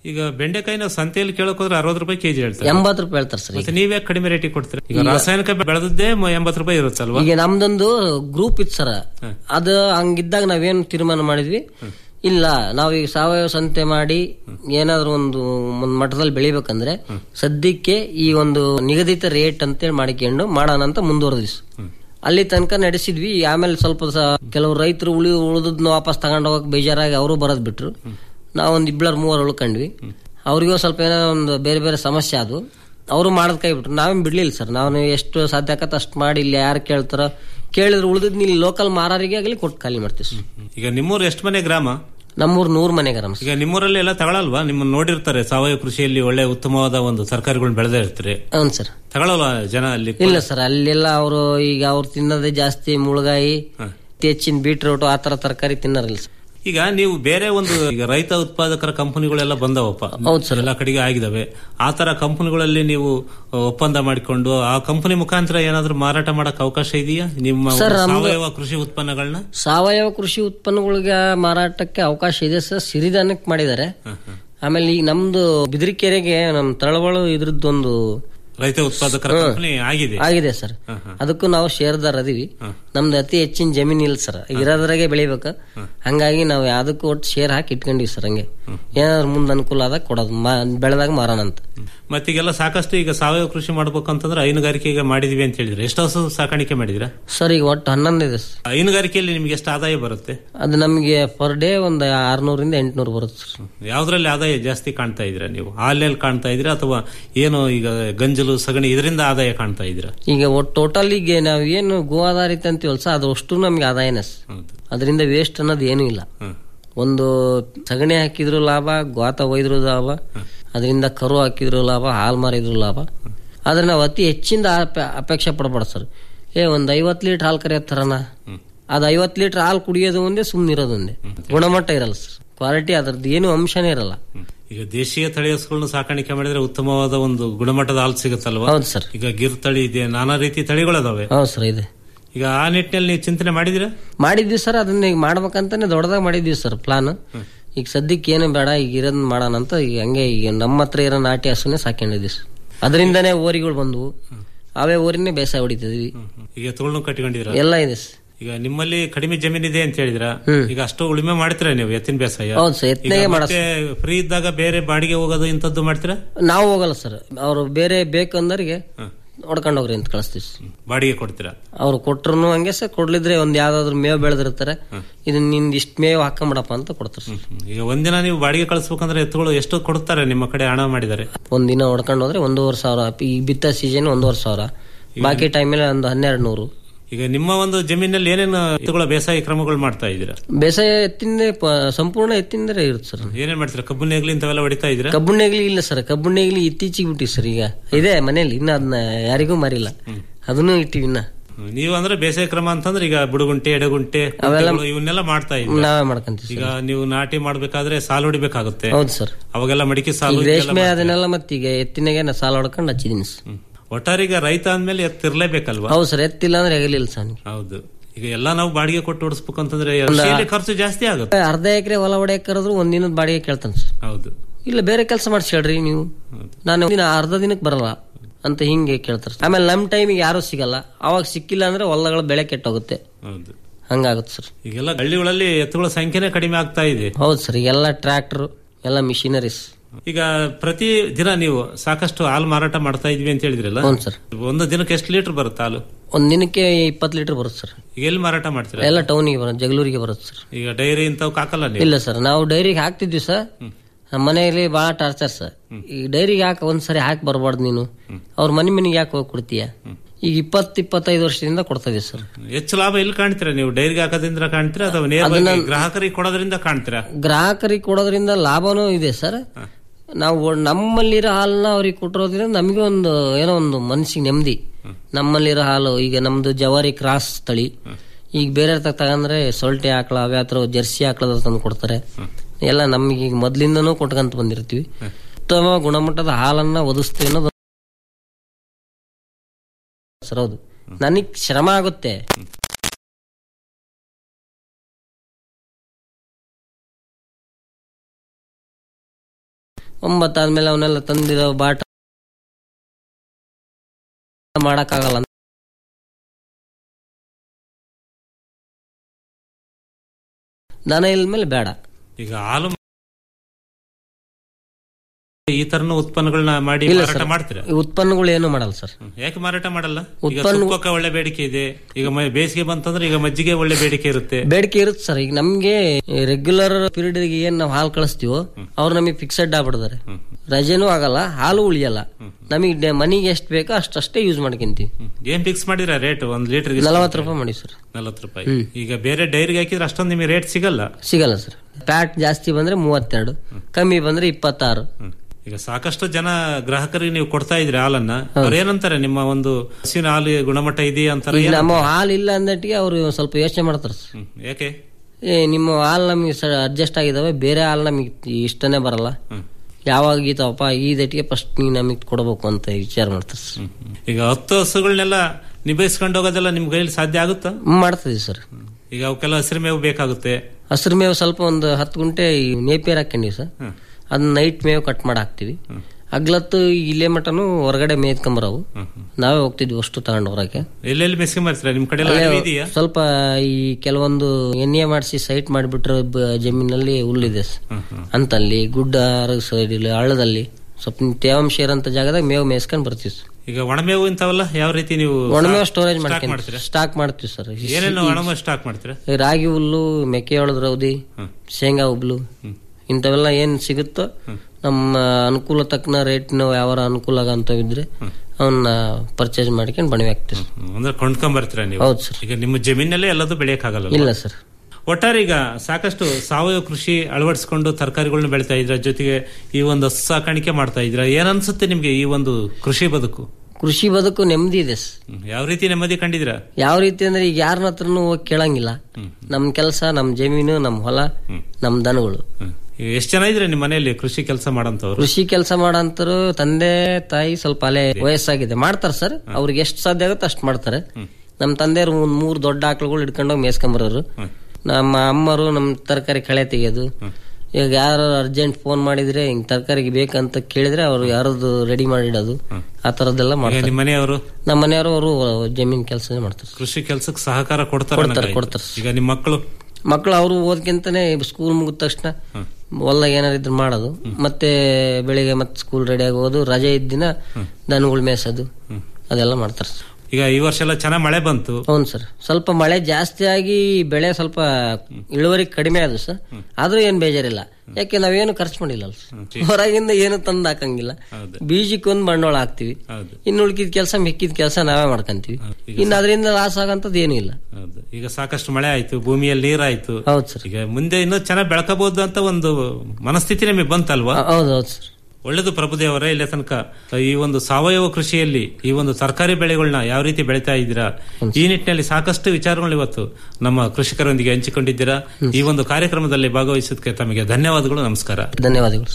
ಈಗ ಬೆಂಡೆಕಾಯಿ ನಾವು ಸಂತೆಯಲ್ಲಿ ಕೇಳಕ್ ಹೋದ್ರೆ ಅರವತ್ತು ರೂಪಾಯಿ ಕೆಜಿ ಹೇಳ್ತಾರೆ ಎಂಬತ್ತು ರೂಪಾಯಿ ಹೇಳ್ತಾರೆ ಸರ್ ಮತ್ತೆ ನೀವೇ ಕಡಿಮೆ ರೇಟಿಗೆ ಕೊಡ್ತೀರಾ ಈಗ ಈಗ- ರಾಸಾಯನಿಕ ಬೆಳೆದದ್ದೇ ಮ- ಎಂಬತ್ತು ರೂಪಾಯಿ ಇರುತ್ತಲ್ವಾ ಈಗ ನಮ್ದೊಂದು ಗ್ರೂಪ್ ಇತ್ತು ಸರ್ ಅದು ಹಂಗಿದ್ದಾಗ ನಾವೇನು ತೀರ್ಮಾನ ಮಾಡಿದ್ವಿ ಇಲ್ಲ ನಾವು ಈಗ ಸಾವಯವ ಸಂತೆ ಮಾಡಿ ಏನಾದ್ರು ಒಂದು ಒಂದು ಮಟ್ಟದಲ್ಲಿ ಬೆಳಿಬೇಕಂದ್ರೆ ಸದ್ಯಕ್ಕೆ ಈ ಒಂದು ನಿಗದಿತ ರೇಟ್ ಅಂತೇಳಿ ಮಾಡಿಕೊಂಡು ಮಾಡೋಣ ಅಂತ ಮುಂದುವರೆದ್ವಿ ಸರ್. ಅಲ್ಲಿ ತನಕ ನಡೆಸಿದ್ವಿ ಆಮೇಲೆ ಸ್ವಲ್ಪ ಸ- ಕೆಲವು ರೈತರು ಉಳಿ ಉಳಿದದ್ನ ವಾಪಸ್ ತಗೊಂಡು ಹೋಗಕ್ ಬೇಜಾರಾಗಿ ಅವರು ಬರೋದ್ ಬಿಟ್ರು ನಾವು ಒಂದು ಇಬ್ಬರು ಮೂವರು ಉಳ್ಕೊಂಡ್ವಿ ಅವ್ರಿಗೂ ಸ್ವಲ್ಪ ಏನೋ ಒಂದು ಬೇರೆ ಬೇರೆ ಸಮಸ್ಯೆ ಅದು ಅವರು ಮಾಡೋದ್ ಕೈ ಬಿಟ್ರು ನಾವೇನ್ ಬಿಡ್ಲಿಲ್ಲ ಸರ್ ನಾವು ಎಷ್ಟು ಸಾಧ್ಯ ಆಗತ್ತೆ ಅಷ್ಟು ಮಾಡಿ ಇಲ್ಲಿ ಯಾರು ಕೇಳ್ತಾರ ಕೇಳಿದ್ರೆ ಉಳಿದದ್ ಇಲ್ಲಿ ಲೋಕಲ್ ಮಾರಾರಿಗೆ ಆಗಲಿ ಕೊಟ್ಟು ಖಾಲಿ ಮಾಡ್ತೀವಿ ಸರ್. ಈಗ ನಿಮ್ಮೂರು ಎಷ್ಟು ಮನೆ ಗ್ರಾಮ ನಮ್ಮೂರ್ ನೂರ್ ಮನೆ ಗ್ರಾಮ ಈಗ ನಿಮ್ಮೂರಲ್ಲಿ ಎಲ್ಲ ತಗೊಳಲ್ವಾ ನಿಮ್ಮನ್ನ ನೋಡಿರ್ತಾರೆ ಸಾವಯವ ಕೃಷಿಯಲ್ಲಿ ಒಳ್ಳೆ ಉತ್ತಮವಾದ ಒಂದು ತರಕಾರಿಗಳನ್ನ ಬೆಳೆದೇ ಇರ್ತಾರೆ ಹೌನ್ ಸರ್ ತಗೊಳಲ್ವಾ ಜನ ಅಲ್ಲಿ ಇಲ್ಲ ಸರ್ ಅಲ್ಲೆಲ್ಲ ಅವರು ಈಗ ಅವ್ರು ತಿನ್ನೋದೇ ಜಾಸ್ತಿ ಮುಳುಗಾಯಿ ಹೆಚ್ಚಿನ ಬೀಟ್ರೂಟ್ ಆ ತರ ತರಕಾರಿ ತಿನ್ನೋರಿಲ್ಲ ಸರ್ ಈಗ ನೀವು ಬೇರೆ ಒಂದು ಈಗ ರೈತ ಉತ್ಪಾದಕರ ಕಂಪನಿಗಳೆಲ್ಲ ಬಂದವಪ್ಪ ಹೌದು ಸರ್ ಎಲ್ಲ ಕಡೆಗೆ ಆಗಿದಾವೆ ಆ ತರ ಕಂಪನಿಗಳಲ್ಲಿ ನೀವು ಅ, ಒಪ್ಪಂದ ಮಾಡಿಕೊಂಡು ಆ ಕಂಪನಿ ಮುಖಾಂತರ ಏನಾದ್ರೂ ಮಾರಾಟ ಮಾಡಕ್ ಅವಕಾಶ ಇದೆಯಾ ನಿಮ್ಮ ಸರ್, ಒಂದು ನಮ್ದು- ಸಾವಯವ ಕೃಷಿ ಉತ್ಪನ್ನಗಳನ್ನ ಸಾವಯವ ಕೃಷಿ ಉತ್ಪನ್ನಗಳಿಗೆ ಮಾರಾಟಕ್ಕೆ ಅವಕಾಶ ಇದೆ ಸರ್ ಸಿರಿಧಾನ್ಯಕ್ಕೆ ಮಾಡಿದ್ದಾರೆ ಆಮೇಲೆ ಈಗ ನಮ್ದು ಬಿದಿರಿಕೆರೆಗೆ ನಮ್ ತಳವಳು ಇದ್ರದ್ದೊಂದು ರೈತ ಉತ್ಪಾದಕರ ಹ್ಮ್. ಕಂಪನಿ ಆಗಿದೆ ಆಗಿದೆ ಸರ್ ಅದಕ್ಕೂ ನಾವು ಶೇರ್ದಾರ್ ಅದೀವಿ ನಮ್ದು ಅತಿ ಹೆಚ್ಚಿನ ಜಮೀನ್ ಇಲ್ಲ ಸರ್ ಇರೋದ್ರಾಗೆ ಬೆಳಿಬೇಕು ಹಂಗಾಗಿ ನಾವು ಯಾವ್ದಕ್ಕೂ ಒಟ್ಟು ಶೇರ್ ಹಾಕಿ ಇಟ್ಕೊಂಡಿವಿ ಸರ್ ಹಂಗೆ ಏನಾದ್ರು ಮುಂದೆ ಅನುಕೂಲ ಆದಾಗ ಕೊಡೋದು ಮಾ- ಬೆಳೆದಾಗ ಮಾರೋಣ ಅಂತ ಮತ್ತೀಗೆಲ್ಲ ಸಾಕಷ್ಟು ಈಗ ಸಾವಯವ ಕೃಷಿ ಮಾಡ್ಬೇಕು ಅಂತಂದ್ರೆ ಹೈನುಗಾರಿಕೆ ಈಗ ಮಾಡಿದೀವಿ ಅಂತ ಹೇಳಿದ್ರೆ ಎಷ್ಟು ಹಸು ಸಾಕಾಣಿಕೆ ಮಾಡಿದಿರಾ ಸರ್ ಈಗ ಒಟ್ಟು ಹನ್ನೊಂದು ಇದೆ ಸರ್ ಹೈನುಗಾರಿಕೆಯಲ್ಲಿ ನಿಮ್ಗೆ ಎಷ್ಟು ಆದಾಯ ಬರುತ್ತೆ ಅದು ನಮಗೆ ಪರ್ ಡೇ ಒಂದು ಆರ್ನೂರಿಂದ ಎಂಟ್ನೂರು ಬರುತ್ತೆ ಸರ್ ಯಾವ್ದ್ರಲ್ಲಿ ಆದಾಯ ಜಾಸ್ತಿ ಕಾಣ್ತಾ ಇದ್ದೀರಾ ನೀವು ಹಾಲಲ್ಲಿ ಕಾಣ್ತಾ ಇದ್ದೀರಾ ಅಥವಾ ಏನು ಈಗ ಗಂಜಲು ಸಗಣಿ ಇದರಿಂದ ಆದಾಯ ಕಾಣ್ತಾ ಇದ್ದೀರಾ ಈಗ ಒಟ್ಟು ಟೋಟಲ್ ಈಗ ನಾವು ಏನು ಗೋ ಆಧಾರಿತ ಅಂತೀವಲ್ಲ ಸರ್ ಅದು ಅಷ್ಟು ನಮ್ಗೆ ಆದಾಯನೇ ಸರ್ ಅದರಿಂದ ವೇಸ್ಟ್ ಅನ್ನೋದು ಏನೂ ಇಲ್ಲ ಒಂದು ಸಗಣಿ ಹಾಕಿದ್ರು ಲಾಭ ಗೋತ ಒಯ್ದ್ರು ಲಾಭ ಅದರಿಂದ ಕರು ಹಾಕಿದ್ರು ಲಾಭ ಹಾಲು ಮಾರಿದ್ರು ಲಾಭ ಆದ್ರೆ ನಾವು ಅತಿ ಹೆಚ್ಚಿಂದ ಅಪ- ಅಪೇಕ್ಷೆ ಪಡಬಾರ್ದು ಸರ್ ಏ ಒಂದ್ ಐವತ್ತು ಲೀಟರ್ ಹಾಲು ಕರೆಯತ್ತಾರನ ಅದು ಐವತ್ತು ಲೀಟರ್ ಹಾಲು ಕುಡಿಯೋದು ಒಂದೇ ಸುಮ್ಮನೆ ಇರೋದು ಒಂದೇ ಗುಣಮಟ್ಟ ಇರಲ್ಲ ಸರ್ ಕ್ವಾಲಿಟಿ ಅದ್ರದ್ದು ಏನು ಅಂಶನೇ ಇರಲ್ಲ ಈಗ ದೇಶೀಯ ತಳಿ ಹಸುಗಳನ್ನ ಸಾಕಾಣಿಕೆ ಮಾಡಿದ್ರೆ ಉತ್ತಮವಾದ ಒಂದು ಗುಣಮಟ್ಟದ ಹಾಲು ಸಿಗುತ್ತಲ್ವಾ ಹೌದು ಸರ್ ಈಗ ಗಿರ್ ತಳಿ ಇದೆ ನಾನಾ ರೀತಿ ತಳಿಗಳದಾವೆ ಹೌದು ಸರ್ ಇದೆ ಈಗ ಆ ನಿಟ್ಟಿನಲ್ಲಿ ನೀವು ಚಿಂತನೆ ಮಾಡಿದಿರಾ ಮಾಡಿದ್ವಿ ಸರ್ ಅದನ್ನ ಈಗ ಮಾಡ್ಬೇಕಂತಾನೆ ದೊಡ್ಡದಾಗ ಮಾಡಿದ್ವಿ ಸರ್ ಪ್ಲಾನ್ ಈಗ ಸದ್ಯಕ್ಕೆ ಏನು ಬೇಡ ಈಗ ಇರೋದ್ ಮಾಡೋಣ ಅಂತ ಈಗ ಹಂಗೆ ಈಗ ನಮ್ಮ ಹತ್ರ ಇರೋ ನಾಟಿ ಹಸುನೇ ಸಾಕೊಂಡಿದ್ವಿ ಸರ್ ಅದರಿಂದನೇ ಓರಿಗಳು ಬಂದವು ಅವೇ ಓರಿನೇ ಬೇಸಾಯ ಹೊಡಿತಿದ್ವಿ ಈಗ ತುಳು ಕಟ್ಟಿಕೊಂಡಿದ್ರ ಎಲ್ಲ ಇದೆ ಸರ್ ಈಗ ನಿಮ್ಮಲ್ಲಿ ಕಡಿಮೆ ಜಮೀನ್ ಇದೆ ಅಂತ ಹೇಳಿದ್ರ ಈಗ ಅಷ್ಟು ಉಳುಮೆ ಮಾಡ್ತೀರಾ ನೀವು ಎತ್ತಿನ ಬೇಸಾಯ ಹೌದು ಸರ್, ಎತ್ತಿನಾಗೆ ಈಗ ಮಾಡೋದು ಮತ್ತೆ ಫ್ರೀ ಇದ್ದಾಗ ಬೇರೆ ಬಾಡಿಗೆ ಹೋಗೋದು ಇಂಥದ್ದು ಮಾಡ್ತೀರಾ ನಾವು ಹೋಗಲ್ಲ ಸರ್ ಅವ್ರು ಬೇರೆ ಬೇಕಂದರಿಗೆ ಹೊಡ್ಕೊಂಡು ಹೋಗ್ರಿ ಅಂತ ಕಳಿಸ್ತೀವಿ ಸರ್. ಬಾಡಿಗೆ ಕೊಡ್ತೀರಾ ಅವ್ರು ಕೊಟ್ರು ಹಂಗೆ ಸರ್ ಕೊಡ್ಲಿದ್ರೆ ಒಂದ್ ಯಾವ್ದಾದ್ರು ಮೇವ್ ಬೆಳೆದಿರ್ತಾರೆ ಇದನ್ನ ನಿಂದ ಇಷ್ಟ ಮೇವ್ ಹಾಕೊಂಬಿಡಪ್ಪ ಅಂತ ಕೊಡ್ತಾರೆ ಸರ್ ಈಗ ಒಂದಿನ ನೀವು ಬಾಡಿಗೆ ಕಳಿಸ್ಬೇಕಂದ್ರೆ ಎತ್ತುಗಳು ಎಷ್ಟು ಕೊಡ್ತಾರೆ ನಿಮ್ಮ ಕಡೆ ಹಣ ಮಾಡಿದ್ದಾರೆ ಒಂದಿನ ಹೊಡ್ಕೊಂಡು ಹೋದ್ರೆ ಒಂದೂವರೆ ಸಾವಿರ ಈ ಬಿತ್ತ ಸೀಸನ್ ಒಂದೂವರೆ ಸಾವಿರ ಬಾಕಿ ಟೈಮಲ್ಲಿ ಒಂದು ಹನ್ನೆರಡು ನೂರು ಈಗ ನಿಮ್ಮ ಒಂದು ಜಮೀನಲ್ಲಿ ಏನೇನು ಎತ್ತುಗಳ ಬೇಸಾಯ ಕ್ರಮಗಳು ಮಾಡ್ತಾ ಇದ್ದೀರಾ ಬೇಸಾಯ ಎತ್ತಿಂದೇ ಪ- ಸಂಪೂರ್ಣ ಎತ್ತಿಂದಲೇ ಇರುತ್ತೆ ಸರ್ ಏನೇನ್ ಮಾಡ್ತೀರಾ ಕಬ್ಬು ನೇಗ್ಲಿ ಇಂಥವೆಲ್ಲ ಹೊಡಿತಾ ಇದ್ದೀರಾ ಕಬ್ಬು ನೇಗ್ಲಿ ಇಲ್ಲ ಸರ್ ಕಬ್ಬು ನೇಗ್ಲಿ ಇತ್ತೀಚೆಗೆ ಬಿಟ್ಟಿವಿ ಸರ್ ಈಗ ಇದೆ ಮನೇಲಿ ಇನ್ನ ಅದನ್ನ ಯಾರಿಗೂ ಮಾರಿಲ್ಲ ಅದನ್ನು ಇಟ್ಟಿವಿ ಇನ್ನ ನೀವು ಅಂದ್ರೆ ಬೇಸಾಯ ಕ್ರಮ ಅಂತಂದ್ರೆ ಈಗ ಬುಡುಗುಂಟೆ ಎಡಗುಂಟೆ ಅವೆಲ್ಲ ಕುಂಟೆಗಳು ಇವನ್ನೆಲ್ಲ ಮಾಡ್ತಾ ಇದ್ದೀರಾ ನಾವೇ ಮಾಡ್ಕೊಂತೀವಿ ಈಗ ನೀವು ನಾಟಿ ಮಾಡ್ಬೇಕಾದ್ರೆ ಸಾಲು ಹೊಡಿಬೇಕಾಗುತ್ತೆ ಹೌದು ಸರ್ ಅವಾಗೆಲ್ಲ ಮಡಿಕೆ ಸಾಲು ಈಗ ಇದೆಲ್ಲ ರೇಷ್ಮೆ ಅದನ್ನೆಲ್ಲ ಮತ್ತೀಗ ಎತ್ತಿನಾಗೆ ನಾ ಸಾಲ ಹೊಡ್ಕೊಂಡು ಹಚ್ಚಿದೀನಿ ಸರ್ ಒಟ್ಟಾರೆ ಈಗ ರೈತ ಅಂದ್ಮೇಲೆ ಎತ್ತಿರ್ಲೇಬೇಕಲ್ವಾ ಹೌದು ಸರ್ ಎತ್ತಿಲ್ಲ ಅಂದ್ರೆ ಹೆಗಲಿಲ್ಲ ಸರ್ ನನಗೆ. ಹೌದು ಈಗ ಎಲ್ಲ ನಾವು ಬಾಡಿಗೆ ಕೊಟ್ಟು ಓಡಿಸ್ಬೇಕು ಅಂತಂದ್ರೆ ಒಂದು- ಕೃಷಿಯಲ್ಲಿ ಖರ್ಚು ಜಾಸ್ತಿ ಆಗುತ್ತೆ ಅರ್ಧ ಎಕರೆ ಹೊಲ ಹೊಡೆಯಕ್ ಕರೆದ್ರು ಒಂದ್ ದಿನದ ಬಾಡಿಗೆ ಕೇಳ್ತಾನೆ ಸರ್ ಹೌದು ಇಲ್ಲ ಬೇರೆ ಕೆಲಸ ಮಾಡ್ಸಿ ಹೇಳ್ರಿ ನೀವು ನಾನು ದಿನ ಅರ್ಧ ದಿನಕ್ಕೆ ಬರಲ್ಲ ಅಂತ ಹಿಂಗೆ ಕೇಳ್ತಾರೆ ಆಮೇಲೆ ನಮ್ ಟೈಮಿಗೆ ಯಾರು ಸಿಗಲ್ಲ ಅವಾಗ ಸಿಕ್ಕಿಲ್ಲ ಅಂದ್ರೆ ಹೊಲಗಳ ಬೆಳೆ ಕೆಟ್ಟೋಗುತ್ತೆ ಹೌದು ಹಂಗಾಗುತ್ತೆ ಸರ್ ಈಗೆಲ್ಲ ಹಳ್ಳಿಗಳಲ್ಲಿ ಎತ್ತುಗಳ ಸಂಖ್ಯೆನೇ ಕಡಿಮೆ ಆಗ್ತಾ ಇದೆ ಹೌದು ಸರ್ ಎಲ್ಲ ಟ್ರ್ಯಾಕ್ಟರ್ ಎಲ್ಲ ಮಿಷಿನರೀಸ್ ಈಗ ಪ್ರತಿ ದಿನ ನೀವು ಸಾಕಷ್ಟು ಹಾಲು ಮಾರಾಟ ಮಾಡ್ತಾ ಇದ್ವಿ ಅಂತ ಹೇಳಿದ್ರಲ್ಲ ಹೌದು ಸರ್ ಒಂದು ದಿನಕ್ಕೆ ಎಷ್ಟು ಲೀಟರ್ ಬರುತ್ತೆ ಹಾಲು ಒಂದ್ ದಿನಕ್ಕೆ ಇಪ್ಪತ್ತು ಲೀಟರ್ ಬರುತ್ತೆ ಸರ್ ಈಗ ಎಲ್ಲಿ ಮಾರಾಟ ಮಾಡ್ತೀರಾ ಎಲ್ಲ ಟೌನಿಗೆ ಬರುತ್ತೆ ಜಗಳೂರಿಗೆ ಬರುತ್ತೆ ಸರ್ ಈಗ ಡೈರಿ ಇಂಥವ್ ಹಾಕಲ್ಲ ನೀವು ಇಲ್ಲ ಸರ್ ನಾವು ಡೈರಿಗೆ ಹಾಕ್ತಿದ್ವಿ ಸರ್ ನಮ್ಮ ಮನೆಯಲ್ಲಿ ಬಹಳ ಟಾರ್ಚರ್ ಸರ್ ಈ ಡೈರಿಗೆ ಹಾಕಿ ಒಂದ್ಸರಿ ಹಾಕಿ ಬರಬಾರ್ದು ನೀನು ಅವ್ರ ಮನೆ ಮನೆಗೆ ಯಾಕೆ ಹೋಗಿ ಕೊಡ್ತೀಯ ಈಗ ಇಪ್ಪತ್ತು ಇಪ್ಪತ್ತೈದು ವರ್ಷದಿಂದ ಕೊಡ್ತಾ ಇದೀವಿ ಸರ್ ಹೆಚ್ಚು ಲಾಭ ಎಲ್ಲಿ ಕಾಣ್ತೀರಾ ನೀವು ಡೈರಿಗೆ ಹಾಕೋದ್ರಿಂದ ಕಾಣ್ತೀರಾ ಅಥವಾ ನೇರವಾಗಿ ಅದನ್ನ- ಗ್ರಾಹಕರಿಗೆ ಕೊಡೋದ್ರಿಂದ ಕಾಣ್ತೀರಾ ಗ್ರಾಹಕರಿಗೆ ಕೊಡೋದ್ರಿಂದ ಲಾಭನೂ ಇದೆ ಸರ್ ನಾವು ನಮ್ಮಲ್ಲಿರೋ ಹಾಲನ್ನ ಅವ್ರಿಗೆ ಕೊಟ್ಟಿರೋದ್ರಿಂದ ನಮಗೆ ಒಂದು ಏನೋ ಒಂದು ಮನಸ್ಸಿಗೆ ನೆಮ್ಮದಿ ನಮ್ಮಲ್ಲಿರೋ ಹಾಲು ಈಗ ನಮ್ದು ಜವಾರಿ ಕ್ರಾಸ್ ತಳಿ ಈಗ ಬೇರೆ ತಗಂದ್ರೆ ಸೊಲ್ಟೆ ಆಕಳ ಅವೇ ಅಥವಾ ಜರ್ಸಿ ಆಕಳದ ತಂದು ಕೊಡ್ತಾರೆ ಎಲ್ಲ ನಮಗೆ ಈಗ ಮೊದ್ಲಿಂದನೂ ಕೊಟ್ಕೊಂತ ಬಂದಿರ್ತೀವಿ ಉತ್ತಮ ಗುಣಮಟ್ಟದ ಹಾಲನ್ನ ಒದಗಿಸ್ತೀವಿ ಅನ್ನೋದು ಸರ್ ಹೌದು ನನಗ್ ಶ್ರಮ ಆಗುತ್ತೆ ಒಂಬತ್ತಾದ್ಮೇಲೆ ಅವನ್ನೆಲ್ಲ ತಂದಿರೋ ಬಾಟ ಮಾಡಕ್ಕಾಗಲ್ಲ ಅಂತ ದನ ಇಲ್ಮೇಲೆ ಬೇಡ ಈಗ ಹಾಲು ಈ ತರನ ಉತ್ಪನ್ನಗಳನ್ನ ಮಾಡಿ ಇಲ್ಲ ಮಾರಾಟ ಸರ್ ಮಾಡ್ತೀರಾ ಈ ಉತ್ಪನ್ನಗಳು ಏನು ಮಾಡಲ್ಲ ಸರ್ ಯಾಕೆ ಮಾರಾಟ ಮಾಡಲ್ಲ ಈಗ ಉತ್ಪನ್ನ- ತುಪ್ಪಕ್ಕೆ ಒಳ್ಳೆ ಬೇಡಿಕೆ ಇದೆ ಈಗ ಮ- ಬೇಸಿಗೆ ಬಂತಂದ್ರೆ ಈಗ ಮಜ್ಜಿಗೆ ಒಳ್ಳೆ ಬೇಡಿಕೆ ಇರುತ್ತೆ ಬೇಡಿಕೆ ಇರುತ್ತೆ ಸರ್ ಈಗ ನಮ್ಗೆ ರೆಗ್ಯುಲರ್ ಪೀರಿಯಡ್ ಏನ್ ನಾವು ಹಾಲು ಕಳಿಸ್ತೀವೋ ಅವ್ರು ನಮಗೆ ಫಿಕ್ಸೆಡ್ ಆಗ್ಬಿಡ್ತಾರೆ ರಜೆನೂ ಆಗಲ್ಲ ಹಾಲು ಉಳಿಯಲ್ಲ ನಮಗೆ ಮನಿಗೆ ಎಷ್ಟು ಬೇಕೋ ಅಷ್ಟಷ್ಟೇ ಯೂಸ್ ಮಾಡ್ಕೊಂತೀವಿ ಏನ್ ಫಿಕ್ಸ್ ಮಾಡಿರ ರೇಟ್ ಒಂದ್ ಲೀಟರ್ ನಲವತ್ತು ರೂಪಾಯಿ ಮಾಡಿ ಸರ್ ನಲವತ್ತು ರೂಪಾಯಿ ಈಗ ಬೇರೆ ಡೈರಿಗೆ ಹಾಕಿದ್ರೆ ಅಷ್ಟೊಂದು ನಿಮಗೆ ರೇಟ್ ಸಿಗಲ್ಲ ಸಿಗಲ್ಲ ಸರ್ ಫ್ಯಾಟ್ ಜಾಸ್ತಿ ಬಂದ್ರೆ ಮೂವತ್ತೆರಡು ಕಮ್ಮಿ ಬಂದ್ರೆ ಇಪ್ಪತ್ತಾರು ಈಗ ಸಾಕಷ್ಟು ಜನ ಗ್ರಾಹಕರಿಗೆ ನೀವು ಕೊಡ್ತಾ ಇದ್ರಿ ಹಾಲನ್ನ ಅವ್ರು ಏನಂತಾರೆ ನಿಮ್ಮ ಒಂದು ಹಸಿನ ಹಾಲು ಗುಣಮಟ್ಟ ಇದೆಯಾ ಅಂತಾರೆ ಈಗ ನಮ್ಮ ಹಾಲು ಇಲ್ಲ ಅಂದಟ್ಟಿಗೆ ಅವರು ಸ್ವಲ್ಪ ಯೋಚನೆ ಮಾಡ್ತಾರೆ ಸರ್ ಯಾಕೆ ಏ ನಿಮ್ಮ ಹಾಲು ನಮಗೆ ಅಡ್ಜಸ್ಟ್ ಆಗಿದಾವೆ ಬೇರೆ ಹಾಲು ನಮಗೆ ಇಷ್ಟನೇ ಬರಲ್ಲ ಯಾವಾಗ ಈತವಪ್ಪ ಈ ದಟ್ಟಿಗೆ ಫಸ್ಟ್ ನೀವು ನಮಗೆ ಕೊಡಬೇಕು ಅಂತ ವಿಚಾರ ಮಾಡ್ತಾರೆ ಸರ್ ಈಗ ಹತ್ತು ಹಸುಗಳನ್ನೆಲ್ಲ ನಿಭಾಯಿಸ್ಕೊಂಡು ಹೋಗೋದೆಲ್ಲ ನಿಮ್ ಕೈಲಿ ಸಾಧ್ಯ ಆಗುತ್ತಾ ಮಾಡ್ತೀವಿ ಸರ್ ಈಗ ಅವಕ್ಕೆಲ್ಲ ಹಸಿರು ಮೇವು ಬೇಕಾಗುತ್ತೆ ಹಸಿರು ಮೇವು ಸ್ವಲ್ಪ ಒಂದು ಹತ್ತು ಗುಂಟೆ ಈ ನೇಪಿಯರ್ ಹಾಕೊಂಡಿವಿ ಸರ್ ಅದನ್ನ ನೈಟ್ ಮೇವು ಕಟ್ ಮಾಡಿ ಹಾಕ್ತಿವಿ ಅಗ್ಲತ್ತು ಇಲ್ಲೇ ಮಟನು ಹೊರಗಡೆ ಮೇಯ್ಕೊಂಬರವು ನಾವೇ ಹೋಗ್ತಿದ್ವಿ ಅಷ್ಟು ತಗೊಂಡು ಹೊರಗೆ ಎಲ್ಲೆಲ್ಲಿ ಮೆಸ್ಕೊಂಡ್ ಬರ್ತೀರಾ ನಿಮ್ ಕಡೆ ಎಲ್ಲ ಅಲ್ಲೇ ಅಡವಿ ಇದೆಯಾ ಸ್ವಲ್ಪ ಈ ಕೆಲವೊಂದು ಎಣ್ಣೆ ಮಾಡಿಸಿ ಸೈಟ್ ಮಾಡಿಬಿಟ್ರೆ ಜಮೀನಲ್ಲಿ ಹುಲ್ಲಿದೆ ಸ. ಅಂತಲ್ಲಿ ಗುಡ್ಡ ಸೈಡ್ ಹಳ್ಳದಲ್ಲಿ ಸ್ವಲ್ಪ ತೇವಾಂಶ ಇರೋಂಥ ಜಾಗದಾಗ ಮೇವು ಮೇಯ್ಸ್ಕೊಂಡ್ ಬರ್ತೀವಿ ಸರ್. ಈಗ ಒಣಮೇವು ಇಂಥವಲ್ಲ ಯಾವ ರೀತಿ ನೀವು ಒಣಮೇವು ಸ್ಟೋರೇಜ್ ಸ್ಟಾಕ್ ಮಾಡ್ಕೊಂತೀವಿ ಮಾಡ್ತೀರಾ ಸ್ಟಾಕ್ ಮಾಡ್ತೀವಿ ಸರ್ ಏನೇನು ಒಣಮೇವು ಸ್ಟಾಕ್ ಮಾಡ್ತೀರಾ ಈ ರಾಗಿ ಹುಲ್ಲು ಮೆಕ್ಕೆಜೋಳದ ರೌದಿ ಶೇಂಗಾ ಹುಬ್ಲು ಇಂಥವೆಲ್ಲ ಏನ್ ಸಿಗುತ್ತೋ ನಮ್ಮ ಅನುಕೂಲ ತಕ್ಕನ ರೇಟ್ನ ಯಾವ ಅನುಕೂಲ ಆಗಂತವಿದ್ರೆ ಅವನ್ನ ಪರ್ಚೇಸ್ ಮಾಡ್ಕೊಂಡು ಬಣವೆ ಹಾಕ್ತೀವಿ ಸರ್. ಅಂದ್ರೆ ಕೊಂಡ್ಕೊಂಡ್ ಬರ್ತೀರಾ ನೀವು ಹೌದು ಸರ್. ಈಗ ನಿಮ್ಮ ಜಮೀನಲ್ಲೇ ಎಲ್ಲದೂ ಬೆಳೆಯಕ್ಕಾಗಲ್ಲ ಇಲ್ಲ ಸರ್ ಒಟ್ಟಾರೆ ಈಗ ಸಾಕಷ್ಟು ಸಾವಯವ ಕೃಷಿ ಅಳವಡಿಸಿಕೊಂಡು ತರಕಾರಿಗಳನ್ನ ಬೆಳಿತಾ ಇದ್ರ ಜೊತೆಗೆ ಈ ಒಂದು ಹಸು ಸಾಕಾಣಿಕೆ ಮಾಡ್ತಾ ಇದ್ರ ಏನನ್ಸುತ್ತೆ ನಿಮ್ಗೆ ಈ ಒಂದು ಕೃಷಿ ಬದುಕು ಕೃಷಿ ಬದುಕು ನೆಮ್ಮದಿ ಇದೆ ಸರ್. ಹ್ಮ್. ಯಾವ ರೀತಿ ನೆಮ್ಮದಿ ಕಂಡಿದ್ದೀರಾ ಯಾವ ರೀತಿ ಅಂದ್ರೆ ಈಗ ಯಾರನ್ನ ಹತ್ರನು ಹೋಗಿ ಕೇಳಂಗಿಲ್ಲ ನಮ್ ಕೆಲಸ ನಮ್ ಜಮೀನು ನಮ್ ಹೊಲ ನಮ್ ದನಗಳು ಈಗ ಎಷ್ಟು ಜನ ಇದ್ರೆ ನಿಮ್ಮ ಮನೆಯಲ್ಲಿ ಕೃಷಿ ಕೆಲಸ ಮಾಡಂತವ್ರು ಕೃಷಿ ಕೆಲಸ ಮಾಡಂತರು ತಂದೆ ತಾಯಿ ಸ್ವಲ್ಪ ಅಲೆ ವಯಸ್ಸಾಗಿದೆ ಮಾಡ್ತಾರೆ ಸರ್ ಅವ್ರಿಗೆ ಎಷ್ಟು ಸಾಧ್ಯ ಆಗುತ್ತೆ ಅಷ್ಟು ಮಾಡ್ತಾರೆ ನಮ್ ತಂದೆಯವರು ಒಂದ್ ಮೂರ್ ದೊಡ್ಡ ಆಕಳುಗಳು ಹಿಡ್ಕೊಂಡೋಗಿ ಮೇಯ್ಸ್ಕೊಂಬರೋರು ನಮ್ಮ ಅಮ್ಮರು ನಮ್ ತರಕಾರಿ ಕಳೆ ತೆಗೆಯೋದು ಈಗ ಯಾರು ಅರ್ಜೆಂಟ್ ಫೋನ್ ಮಾಡಿದ್ರೆ ಹಿಂಗ್ ತರಕಾರಿಗೆ ಬೇಕಂತ ಕೇಳಿದ್ರೆ ಅವ್ರು ಯಾರದು ರೆಡಿ ಮಾಡಿಡೋದು ಆ ತರದ್ದೆಲ್ಲ ಈಗ ಮಾಡ್ತಾರೆ ನಿಮ್ಮ ಮನೆಯವರು ನಮ್ಮ ಮನೆಯವರು ಅವರು ಜಮೀನ್ ಕೆಲಸ ಮಾಡ್ತಾರೆ ಕೃಷಿ ಕೆಲಸಕ್ಕೆ ಸಹಕಾರ ಕೊಡ್ತಾರೆ ಕೊಡ್ತಾರೆ, ಅನ್ನಂಗಾಯ್ತು. ಕೊಡ್ತಾರೆ. ಈಗ ನಿಮ್ಮ ಮಕ್ಕಳು ಮಕ್ಕಳು ಅವರು ಓದ್ಕಿಂತಾನೆ ಸ್ಕೂಲ್ ಮುಗಿದ ತಕ್ಷಣ ಹೊಲ್ದಾಗ ಏನಾರು ಇದ್ರೆ ಮಾಡೋದು ಮತ್ತೆ ಬೆಳಿಗ್ಗೆ ಮತ್ತೆ ಸ್ಕೂಲ್ ರೆಡಿ ಆಗೋದು ರಜೆ ಇದ್ದ ದಿನ ದನಗಳು ಮೇಯ್ಸೋದು ಅದೆಲ್ಲ ಮಾಡ್ತಾರೆ ಸರ್. ಈಗ ಈ ವರ್ಷ ಎಲ್ಲ ಚೆನ್ನಾಗ್ ಮಳೆ ಬಂತು ಹೌದು ಸರ್ ಸ್ವಲ್ಪ ಮಳೆ ಜಾಸ್ತಿ ಆಗಿ ಬೆಳೆ ಸ್ವಲ್ಪ ಇಳುವರಿ ಕಡಿಮೆ ಆದ್ರು ಸರ್ ಆದ್ರೂ ಏನ್ ಬೇಜಾರಿಲ್ಲ ಯಾಕೆ ನಾವೇನು ಖರ್ಚು ಮಾಡಿಲ್ಲ ಅಲ್ಲ ಸರ್. ಹೊರಗಿಂದ ಏನು ತಂದು ಹಾಕಂಗಿಲ್ಲ ಬೀಜಕ್ಕೊಂದು ಬಂಡವಾಳ ಹಾಕ್ತಿವಿ ಇನ್ನು ಉಳ್ಕಿದ ಕೆಲಸ ಮಿಕ್ಕಿದ ಕೆಲಸ ನಾವೇ ಮಾಡ್ಕೊಂತೀವಿ ಇನ್ನು ಅದರಿಂದ ಲಾಸ್ ಆಗಂತದ್ದು ಏನೂ ಇಲ್ಲ ಹೌದು. ಈಗ ಸಾಕಷ್ಟು ಮಳೆ ಆಯ್ತು ಭೂಮಿಯಲ್ಲಿ ನೀರಾಯ್ತು ಹೌದು ಸರ್ ಈಗ ಮುಂದೆ ಇನ್ನೂ ಚೆನ್ನಾಗಿ ಬೆಳಕಬಹುದು ಅಂತ ಒಂದು ಮನಸ್ಥಿತಿ ನಿಮಗೆ ಬಂತಲ್ವಾ ಹೌದೌದು ಸರ್ ಒಳ್ಳೇದು ಪ್ರಭುದೇವರೇ ಇಲ್ಲಿ ತನಕ ಈ ಒಂದು ಸಾವಯವ ಕೃಷಿಯಲ್ಲಿ ಈ ಒಂದು ತರಕಾರಿ ಬೆಳೆಗಳನ್ನ ಯಾವ ರೀತಿ ಬೆಳಿತಾ ಇದ್ದೀರಾ ಈ ನಿಟ್ಟಿನಲ್ಲಿ ಸಾಕಷ್ಟು ವಿಚಾರಗಳು ಇವತ್ತು ನಮ್ಮ ಕೃಷಿಕರೊಂದಿಗೆ ಹಂಚಿಕೊಂಡಿದ್ದೀರಾ ಈ ಒಂದು ಕಾರ್ಯಕ್ರಮದಲ್ಲಿ ಭಾಗವಹಿಸೋದಕ್ಕೆ ತಮಗೆ ಧನ್ಯವಾದಗಳು ನಮಸ್ಕಾರ ಧನ್ಯವಾದಗಳು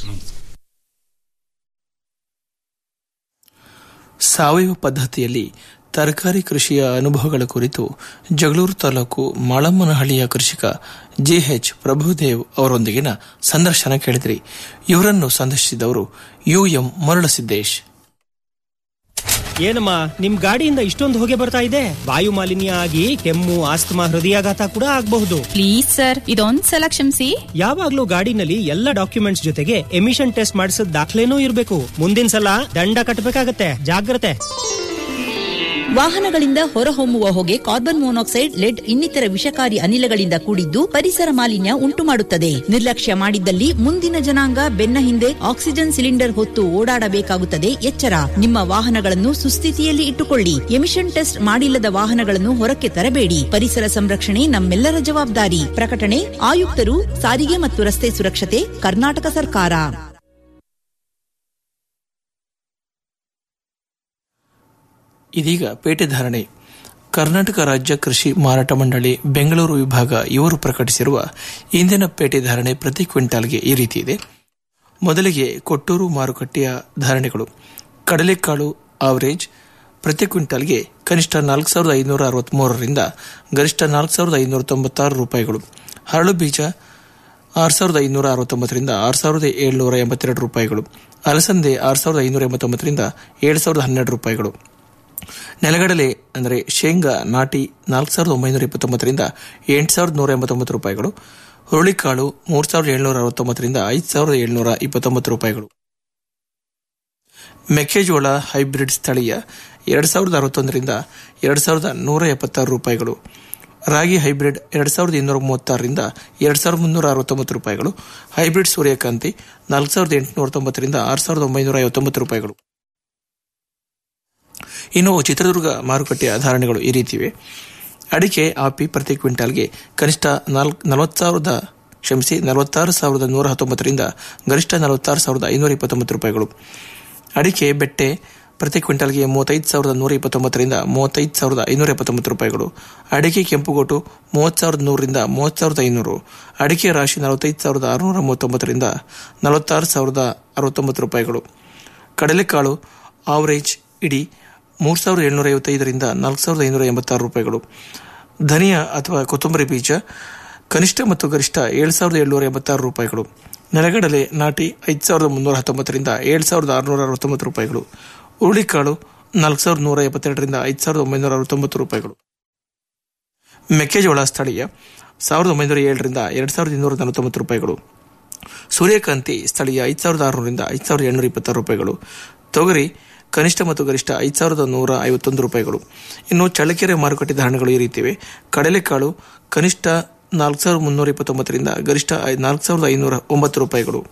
ಸಾವಯವ ಪದ್ಧತಿಯಲ್ಲಿ ತರಕಾರಿ ಕೃಷಿಯ ಅನುಭವಗಳ ಕುರಿತು ಜಗಳೂರು ತಾಲೂಕು ಮಾಳಮ್ಮನಹಳ್ಳಿಯ ಕೃಷಿಕ ಜಿಎಚ್ ಪ್ರಭುದೇವ್ ಅವರೊಂದಿಗಿನ ಸಂದರ್ಶನ ಕೇಳಿದ್ರಿ ಇವರನ್ನು ಸಂದರ್ಶಿಸಿದವರು ಯುಎಂ ಮರಳಸಿದ್ದೇಶ್ ಏನಮ್ಮ ನಿಮ್ ಗಾಡಿಯಿಂದ ಇಷ್ಟೊಂದು ಹೊಗೆ ಬರ್ತಾ ಇದೆ ವಾಯು ಮಾಲಿನ್ಯ ಆಗಿ ಕೆಮ್ಮು ಆಸ್ತಮಾ ಹೃದಯಾಘಾತ ಕೂಡ ಆಗಬಹುದು ಪ್ಲೀಸ್ ಸರ್ ಇದೊಂದ್ ಸಲ ಕ್ಷಮಿಸಿ ಯಾವಾಗ್ಲೂ ಗಾಡಿನಲ್ಲಿ ಎಲ್ಲ ಡಾಕ್ಯುಮೆಂಟ್ಸ್ ಜೊತೆಗೆ ಎಮಿಷನ್ ಟೆಸ್ಟ್ ಮಾಡಿಸಿದ ದಾಖಲೆನೂ ಇರಬೇಕು ಮುಂದಿನ ಸಲ ದಂಡ ಕಟ್ಟಬೇಕಾಗತ್ತೆ ಜಾಗ್ರತೆ ವಾಹನಗಳಿಂದ ಹೊರಹೊಮ್ಮುವ ಹೊಗೆ ಕಾರ್ಬನ್ ಮೊನಾಕ್ಸೈಡ್ ಲೆಡ್ ಇನ್ನಿತರ ವಿಷಕಾರಿ ಅನಿಲಗಳಿಂದ ಕೂಡಿದ್ದು ಪರಿಸರ ಮಾಲಿನ್ಯ ಉಂಟು ಮಾಡುತ್ತದೆ ನಿರ್ಲಕ್ಷ್ಯ ಮಾಡಿದ್ದಲ್ಲಿ ಮುಂದಿನ ಜನಾಂಗ ಬೆನ್ನ ಹಿಂದೆ ಆಕ್ಸಿಜನ್ ಸಿಲಿಂಡರ್ ಹೊತ್ತು ಓಡಾಡಬೇಕಾಗುತ್ತದೆ ಎಚ್ಚರ ನಿಮ್ಮ ವಾಹನಗಳನ್ನು ಸುಸ್ಥಿತಿಯಲ್ಲಿ ಇಟ್ಟುಕೊಳ್ಳಿ ಎಮಿಷನ್ ಟೆಸ್ಟ್ ಮಾಡಿಲ್ಲದ ವಾಹನಗಳನ್ನು ಹೊರಕ್ಕೆ ತರಬೇಡಿ ಪರಿಸರ ಸಂರಕ್ಷಣೆ ನಮ್ಮೆಲ್ಲರ ಜವಾಬ್ದಾರಿ ಪ್ರಕಟಣೆ ಆಯುಕ್ತರು ಸಾರಿಗೆ ಮತ್ತು ರಸ್ತೆ ಸುರಕ್ಷತೆ ಕರ್ನಾಟಕ ಸರ್ಕಾರ ಇದೀಗ ಪೇಟೆ ಧಾರಣೆ ಕರ್ನಾಟಕ ರಾಜ್ಯ ಕೃಷಿ ಮಾರಾಟ ಮಂಡಳಿ ಬೆಂಗಳೂರು ವಿಭಾಗ ಇವರು ಪ್ರಕಟಿಸಿರುವ ಇಂದಿನ ಪೇಟೆ ಧಾರಣೆ ಪ್ರತಿ ಕ್ವಿಂಟಾಲ್ಗೆ ಈ ರೀತಿ ಇದೆ ಮೊದಲಿಗೆ ಕೊಟ್ಟೂರು ಮಾರುಕಟ್ಟೆಯ ಧಾರಣೆಗಳು ಕಡಲೆಕಾಳು ಆವರೇಜ್ ಪ್ರತಿ ಕ್ವಿಂಟಾಲ್ಗೆ ಕನಿಷ್ಠ ನಾಲ್ಕು ಸಾವಿರದ ಐನೂರ ಅರವತ್ಮೂರರಿಂದ ಗರಿಷ್ಠ ನಾಲ್ಕು ಸಾವಿರದ ಐನೂರ ತೊಂಬತ್ತಾರು ರೂಪಾಯಿಗಳು ಹರಳು ಬೀಜ ಆರು ಸಾವಿರದ ಐನೂರ ಅರವತ್ತೊಂಬತ್ತರಿಂದ ಆರು ಸಾವಿರದ ಏಳ್ನೂರ ಎಂಬತ್ತೆರಡು ರೂಪಾಯಿಗಳು ಅಲಸಂದೆ ಆರು ಸಾವಿರದ ಐನೂರ ಎಂಬತ್ತೊಂಬತ್ತರಿಂದ ಏಳು ಸಾವಿರದ ಹನ್ನೆರಡು ರೂಪಾಯಿಗಳು ನೆಲಗಡಲೆ ಅಂದರೆ ಶೇಂಗಾ ನಾಟಿ ನಾಲ್ಕು ಸಾವಿರದ ಒಂಬೈನೂರ ಇಪ್ಪತ್ತೊಂಬತ್ತರಿಂದ ಎಂಟು ಸಾವಿರದ ನೂರ ಎಂಬತ್ತೊಂಬತ್ತು ರೂಪಾಯಿಗಳು ಹುರುಳಿಕಾಳು ಮೂರು ಸಾವಿರದ ಏಳ್ನೂರ ಅರವತ್ತೊಂಬತ್ತರಿಂದ ಐದು ಸಾವಿರದ ಏಳ್ನೂರ ಇಪ್ಪತ್ತೊಂಬತ್ತು ರೂಪಾಯಿಗಳು ಮೆಕ್ಕೆಜೋಳ ಹೈಬ್ರಿಡ್ ಸ್ಥಳೀಯ ಎರಡು ಸಾವಿರದ ಅರವತ್ತೊಂದರಿಂದ ಎರಡು ಸಾವಿರದ ನೂರ ಎಪ್ಪತ್ತಾರು ರೂಪಾಯಿಗಳು ರಾಗಿ ಹೈಬ್ರಿಡ್ ಎರಡು ಸಾವಿರದ ಇನ್ನೂರ ಮೂವತ್ತಾರರಿಂದ ಎರಡು ಸಾವಿರದ ಮುನ್ನೂರ ಅರವತ್ತೊಂಬತ್ತು ರೂಪಾಯಿಗಳು ಹೈಬ್ರಿಡ್ ಸೂರ್ಯಕಾಂತಿ ನಾಲ್ಕು ಸಾವಿರದ ಎಂಟುನೂರ ತೊಂಬತ್ತರಿಂದ ಆರು ಸಾವಿರದ ಒಂಬೈನೂರ ಐವತ್ತೊಂಬತ್ತು ರೂಪಾಯಿಗಳು ಇನ್ನು ಚಿತ್ರದುರ್ಗ ಮಾರುಕಟ್ಟೆಯ ಧಾರಣೆಗಳು ಈ ರೀತಿವೆ ಅಡಿಕೆ ಆಪಿ ಪ್ರತಿ ಕ್ವಿಂಟಾಲ್ಗೆ ಕನಿಷ್ಠ ನಾಲ್ಕು ನಲವತ್ತು ಸಾವಿರದ ಕ್ಷಮಿಸಿ ನಲವತ್ತಾರು ಸಾವಿರದ ನೂರ ಹತ್ತೊಂಬತ್ತರಿಂದ ಗರಿಷ್ಠ ನಲವತ್ತಾರು ಸಾವಿರದ ಐನೂರ ಇಪ್ಪತ್ತೊಂಬತ್ತು ರೂಪಾಯಿಗಳು ಅಡಿಕೆ ಬೆಟ್ಟೆ ಪ್ರತಿ ಕ್ವಿಂಟಾಲ್ಗೆ ಮೂವತ್ತೈದು ಸಾವಿರದ ನೂರ ಇಪ್ಪತ್ತೊಂಬತ್ತರಿಂದ ಮೂವತ್ತೈದು ಸಾವಿರದ ಐನೂರ ಎಪ್ಪತ್ತೊಂಬತ್ತು ರೂಪಾಯಿಗಳು ಅಡಿಕೆ ಕೆಂಪುಗೋಟು ಮೂವತ್ತು ಸಾವಿರದ ನೂರರಿಂದ ಮೂವತ್ತು ಸಾವಿರದ ಐನೂರು ಅಡಿಕೆ ರಾಶಿ ನಲವತ್ತೈದು ಸಾವಿರದ ಆರುನೂರ ಮೂವತ್ತೊಂಬತ್ತರಿಂದ ನಲವತ್ತಾರು ಸಾವಿರದ ಅರವತ್ತೊಂಬತ್ತು ರೂಪಾಯಿಗಳು ಕಡಲೆಕಾಳು ಆವರೇಜ್ ಇಡಿ ಮೂರು ಸಾವಿರದ ಏಳ್ನೂರ ಐವತ್ತೈದರಿಂದ ನಾಲ್ಕು ಸಾವಿರದ ಐನೂರ ಎಂಬತ್ತಾರು ರೂಪಾಯಿಗಳು ಧನಿಯಾ ಅಥವಾ ಕೊತ್ತಂಬರಿ ಬೀಜ ಕನಿಷ್ಠ ಮತ್ತು ಗರಿಷ್ಠ ಏಳು ಸಾವಿರದ ಏಳ್ನೂರ ಎಂಬತ್ತಾರು ರೂಪಾಯಿಗಳು ನೆಲಗಡಲೆ ನಾಟಿ ಐದು ಸಾವಿರದ ಮುನ್ನೂರ ಹತ್ತೊಂಬತ್ತರಿಂದ ಏಳು ಸಾವಿರದ ಆರುನೂರ ಅರವತ್ತೊಂಬತ್ತು ರೂಪಾಯಿಗಳು ಹುರುಳಿಕಾಳು ನಾಲ್ಕು ಸಾವಿರದ ನೂರ ಎಪ್ಪತ್ತೆರಡರಿಂದ ಐದು ಸಾವಿರದ ಒಂಬೈನೂರ ಅರವತ್ತೊಂಬತ್ತು ರೂಪಾಯಿಗಳು ಮೆಕ್ಕೆಜೋಳ ಸ್ಥಳೀಯ ಸಾವಿರದ ಒಂಬೈನೂರ ಏಳರಿಂದ ಎರಡು ಸಾವಿರದ ಇನ್ನೂರ ನಲವತ್ತೊಂಬತ್ತು ರೂಪಾಯಿಗಳು ಸೂರ್ಯಕಾಂತಿ ಸ್ಥಳೀಯ ಐದು ಸಾವಿರದ ಆರುನೂರಿಂದ ಐದು ಸಾವಿರದ ಏಳ್ನೂರ ಇಪ್ಪತ್ತಾರು ರೂಪಾಯಿಗಳು ತೊಗರಿ ಕನಿಷ್ಠ ಮತ್ತು ಗರಿಷ್ಠ ಐದು ಸಾವಿರದ ನೂರ ಐವತ್ತೊಂದು ರೂಪಾಯಿಗಳು ಇನ್ನು ಚಳ್ಳಕೆರೆ ಮಾರುಕಟ್ಟೆ ಧಾರಣೆಗಳು ಈ ರೀತಿವೆ ಕಡಲೆಕಾಳು ಕನಿಷ್ಠ ನಾಲ್ಕು ಸಾವಿರದ ಮುನ್ನೂರ ಇಪ್ಪತ್ತೊಂಬತ್ತರಿಂದ ಗರಿಷ್ಠ ನಾಲ್ಕು ಸಾವಿರದ ಐನೂರ ಒಂಬತ್ತು ರೂಪಾಯಿಗಳು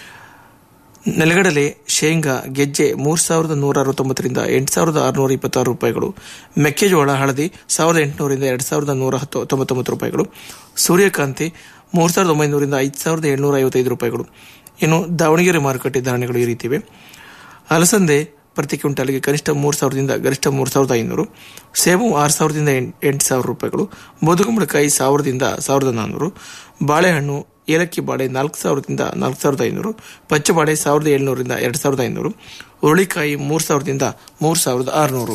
ನೆಲಗಡಲೆ ಶೇಂಗಾ ಗೆಜ್ಜೆ ಮೂರು ಸಾವಿರದ ನೂರ ಅರವತ್ತೊಂಬತ್ತರಿಂದ ಎಂಟು ಸಾವಿರದ ಆರುನೂರ ಇಪ್ಪತ್ತಾರು ರೂಪಾಯಿಗಳು ಮೆಕ್ಕೆಜೋಳ ಹಳದಿ ಸಾವಿರದ ಎಂಟುನೂರಿಂದ ಎರಡು ಸಾವಿರದ ನೂರ ಹತ್ತು ತೊಂಬತ್ತೊಂಬತ್ತು ರೂಪಾಯಿಗಳು ಸೂರ್ಯಕಾಂತಿ ಮೂರು ಸಾವಿರದ ಒಂಬೈನೂರಿಂದ ಐದು ಸಾವಿರದ ಏಳ್ನೂರ ಐವತ್ತೈದು ರೂಪಾಯಿಗಳು ಇನ್ನು ದಾವಣಗೆರೆ ಮಾರುಕಟ್ಟೆ ಧಾರಣೆಗಳು ಈ ರೀತಿವೆ ಅಲಸಂದೆ ಪ್ರತಿ ಕ್ವಿಂಟಾಲ್ಗೆ ಕನಿಷ್ಠ ಮೂರು ಸಾವಿರದಿಂದ ಗರಿಷ್ಠ ಮೂರು ಸಾವಿರದ ಐನೂರು ಸೇಬು ಆರು ಸಾವಿರದಿಂದ ಎಂಟು ಸಾವಿರ ರೂಪಾಯಿಗಳು ಬದುಕುಂಬಳಕಾಯಿ ಸಾವಿರದಿಂದ ಸಾವಿರದ ನಾನ್ನೂರು ಬಾಳೆಹಣ್ಣು ಏಲಕ್ಕಿ ಬಾಳೆ ನಾಲ್ಕು ಸಾವಿರದಿಂದ ನಾಲ್ಕು ಸಾವಿರದ ಐನೂರು ಪಚ್ಚ ಬಾಳೆ ಸಾವಿರದ ಏಳ್ನೂರಿಂದ ಎರಡು ಸಾವಿರದ ಐನೂರು ಹುರುಳಿಕಾಯಿ ಮೂರು ಸಾವಿರದಿಂದ ಮೂರು ಸಾವಿರದ ಆರುನೂರು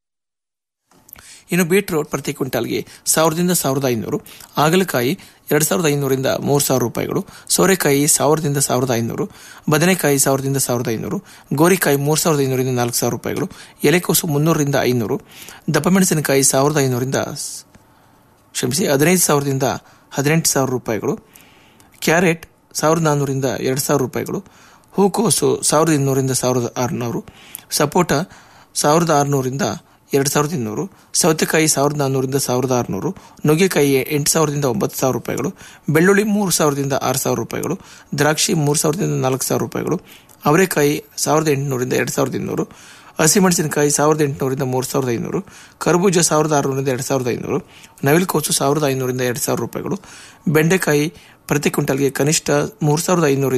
ಇನ್ನು ಬೀಟ್ರೋಟ್ ಪ್ರತಿ ಕ್ವಿಂಟಾಲ್ಗೆ ಸಾವಿರದಿಂದ ಸಾವಿರದ ಐನೂರು ಆಗಲಕಾಯಿ ಎರಡು ಸಾವಿರದ ಐನೂರಿಂದ ಮೂರು ಸಾವಿರ ರೂಪಾಯಿಗಳು ಸೋರೆಕಾಯಿ ಸಾವಿರದಿಂದ ಸಾವಿರದ ಐನೂರು ಬದನೆಕಾಯಿ ಸಾವಿರದಿಂದ ಸಾವಿರದ ಐನೂರು ಗೋರಿಕಾಯಿ ಮೂರು ಸಾವಿರದ ಐನೂರಿಂದ ನಾಲ್ಕು ಸಾವಿರ ರೂಪಾಯಿಗಳು ಎಲೆಕೋಸು ಮುನ್ನೂರರಿಂದ ಐನೂರು ದಪ್ಪಮೆಣಸಿನಕಾಯಿ ಸಾವಿರದ ಐನೂರಿಂದ ಕ್ಷಮಿಸಿ ಹದಿನೈದು ಸಾವಿರದಿಂದ ಹದಿನೆಂಟು ಸಾವಿರ ರೂಪಾಯಿಗಳು ಕ್ಯಾರೆಟ್ ಸಾವಿರದ ನಾನ್ನೂರಿಂದ ಎರಡು ಸಾವಿರ ರೂಪಾಯಿಗಳು ಹೂಕೋಸು ಸಾವಿರದ ಇನ್ನೂರಿಂದ ಸಾವಿರದ ಆರುನೂರು ಸಪೋಟ ಸಾವಿರದ ಆರುನೂರಿಂದ ಎರಡು ಸಾವಿರದ ಇನ್ನೂರು ಸೌತೆಕಾಯಿ ಸಾವಿರದ ನಾನ್ನೂರಿಂದ ಸಾವಿರದ ಆರುನೂರು ನುಗ್ಗೆಕಾಯಿ ಎಂಟು ಸಾವಿರದಿಂದ ಒಂಬತ್ತು ಸಾವಿರ ರೂಪಾಯಿಗಳು ಬೆಳ್ಳುಳ್ಳಿ ಮೂರು ಸಾವಿರದಿಂದ ಆರು ಸಾವಿರ ರೂಪಾಯಿಗಳು ದ್ರಾಕ್ಷಿ ಮೂರು ಸಾವಿರದಿಂದ ನಾಲ್ಕು ಸಾವಿರ ರೂಪಾಯಿಗಳು ಅವರೆಕಾಯಿ ಸಾವಿರದ ಎಂಟುನೂರಿಂದ ಎರಡು ಸಾವಿರದ ಇನ್ನೂರು ಹಸಿಮೆಣಸಿನಕಾಯಿ ಸಾವಿರದ ಎಂಟುನೂರಿಂದ ಮೂರು ಸಾವಿರದ ಐನೂರು ಕರ್ಬೂಜ ಸಾವಿರದ ಆರುನೂರಿಂದ ಎರಡು ಸಾವಿರದ ಐನೂರು ನವಿಲುಕೋಸು ಸಾವಿರದ ಐನೂರಿಂದ ಎರಡು ಸಾವಿರ ರೂಪಾಯಿಗಳು ಬೆಂಡೆಕಾಯಿ ಪ್ರತಿ ಕ್ವಿಂಟಲ್ಗೆ ಕನಿಷ್ಠ ಮೂರು ಸಾವಿರದ ಐನೂರಿಂದ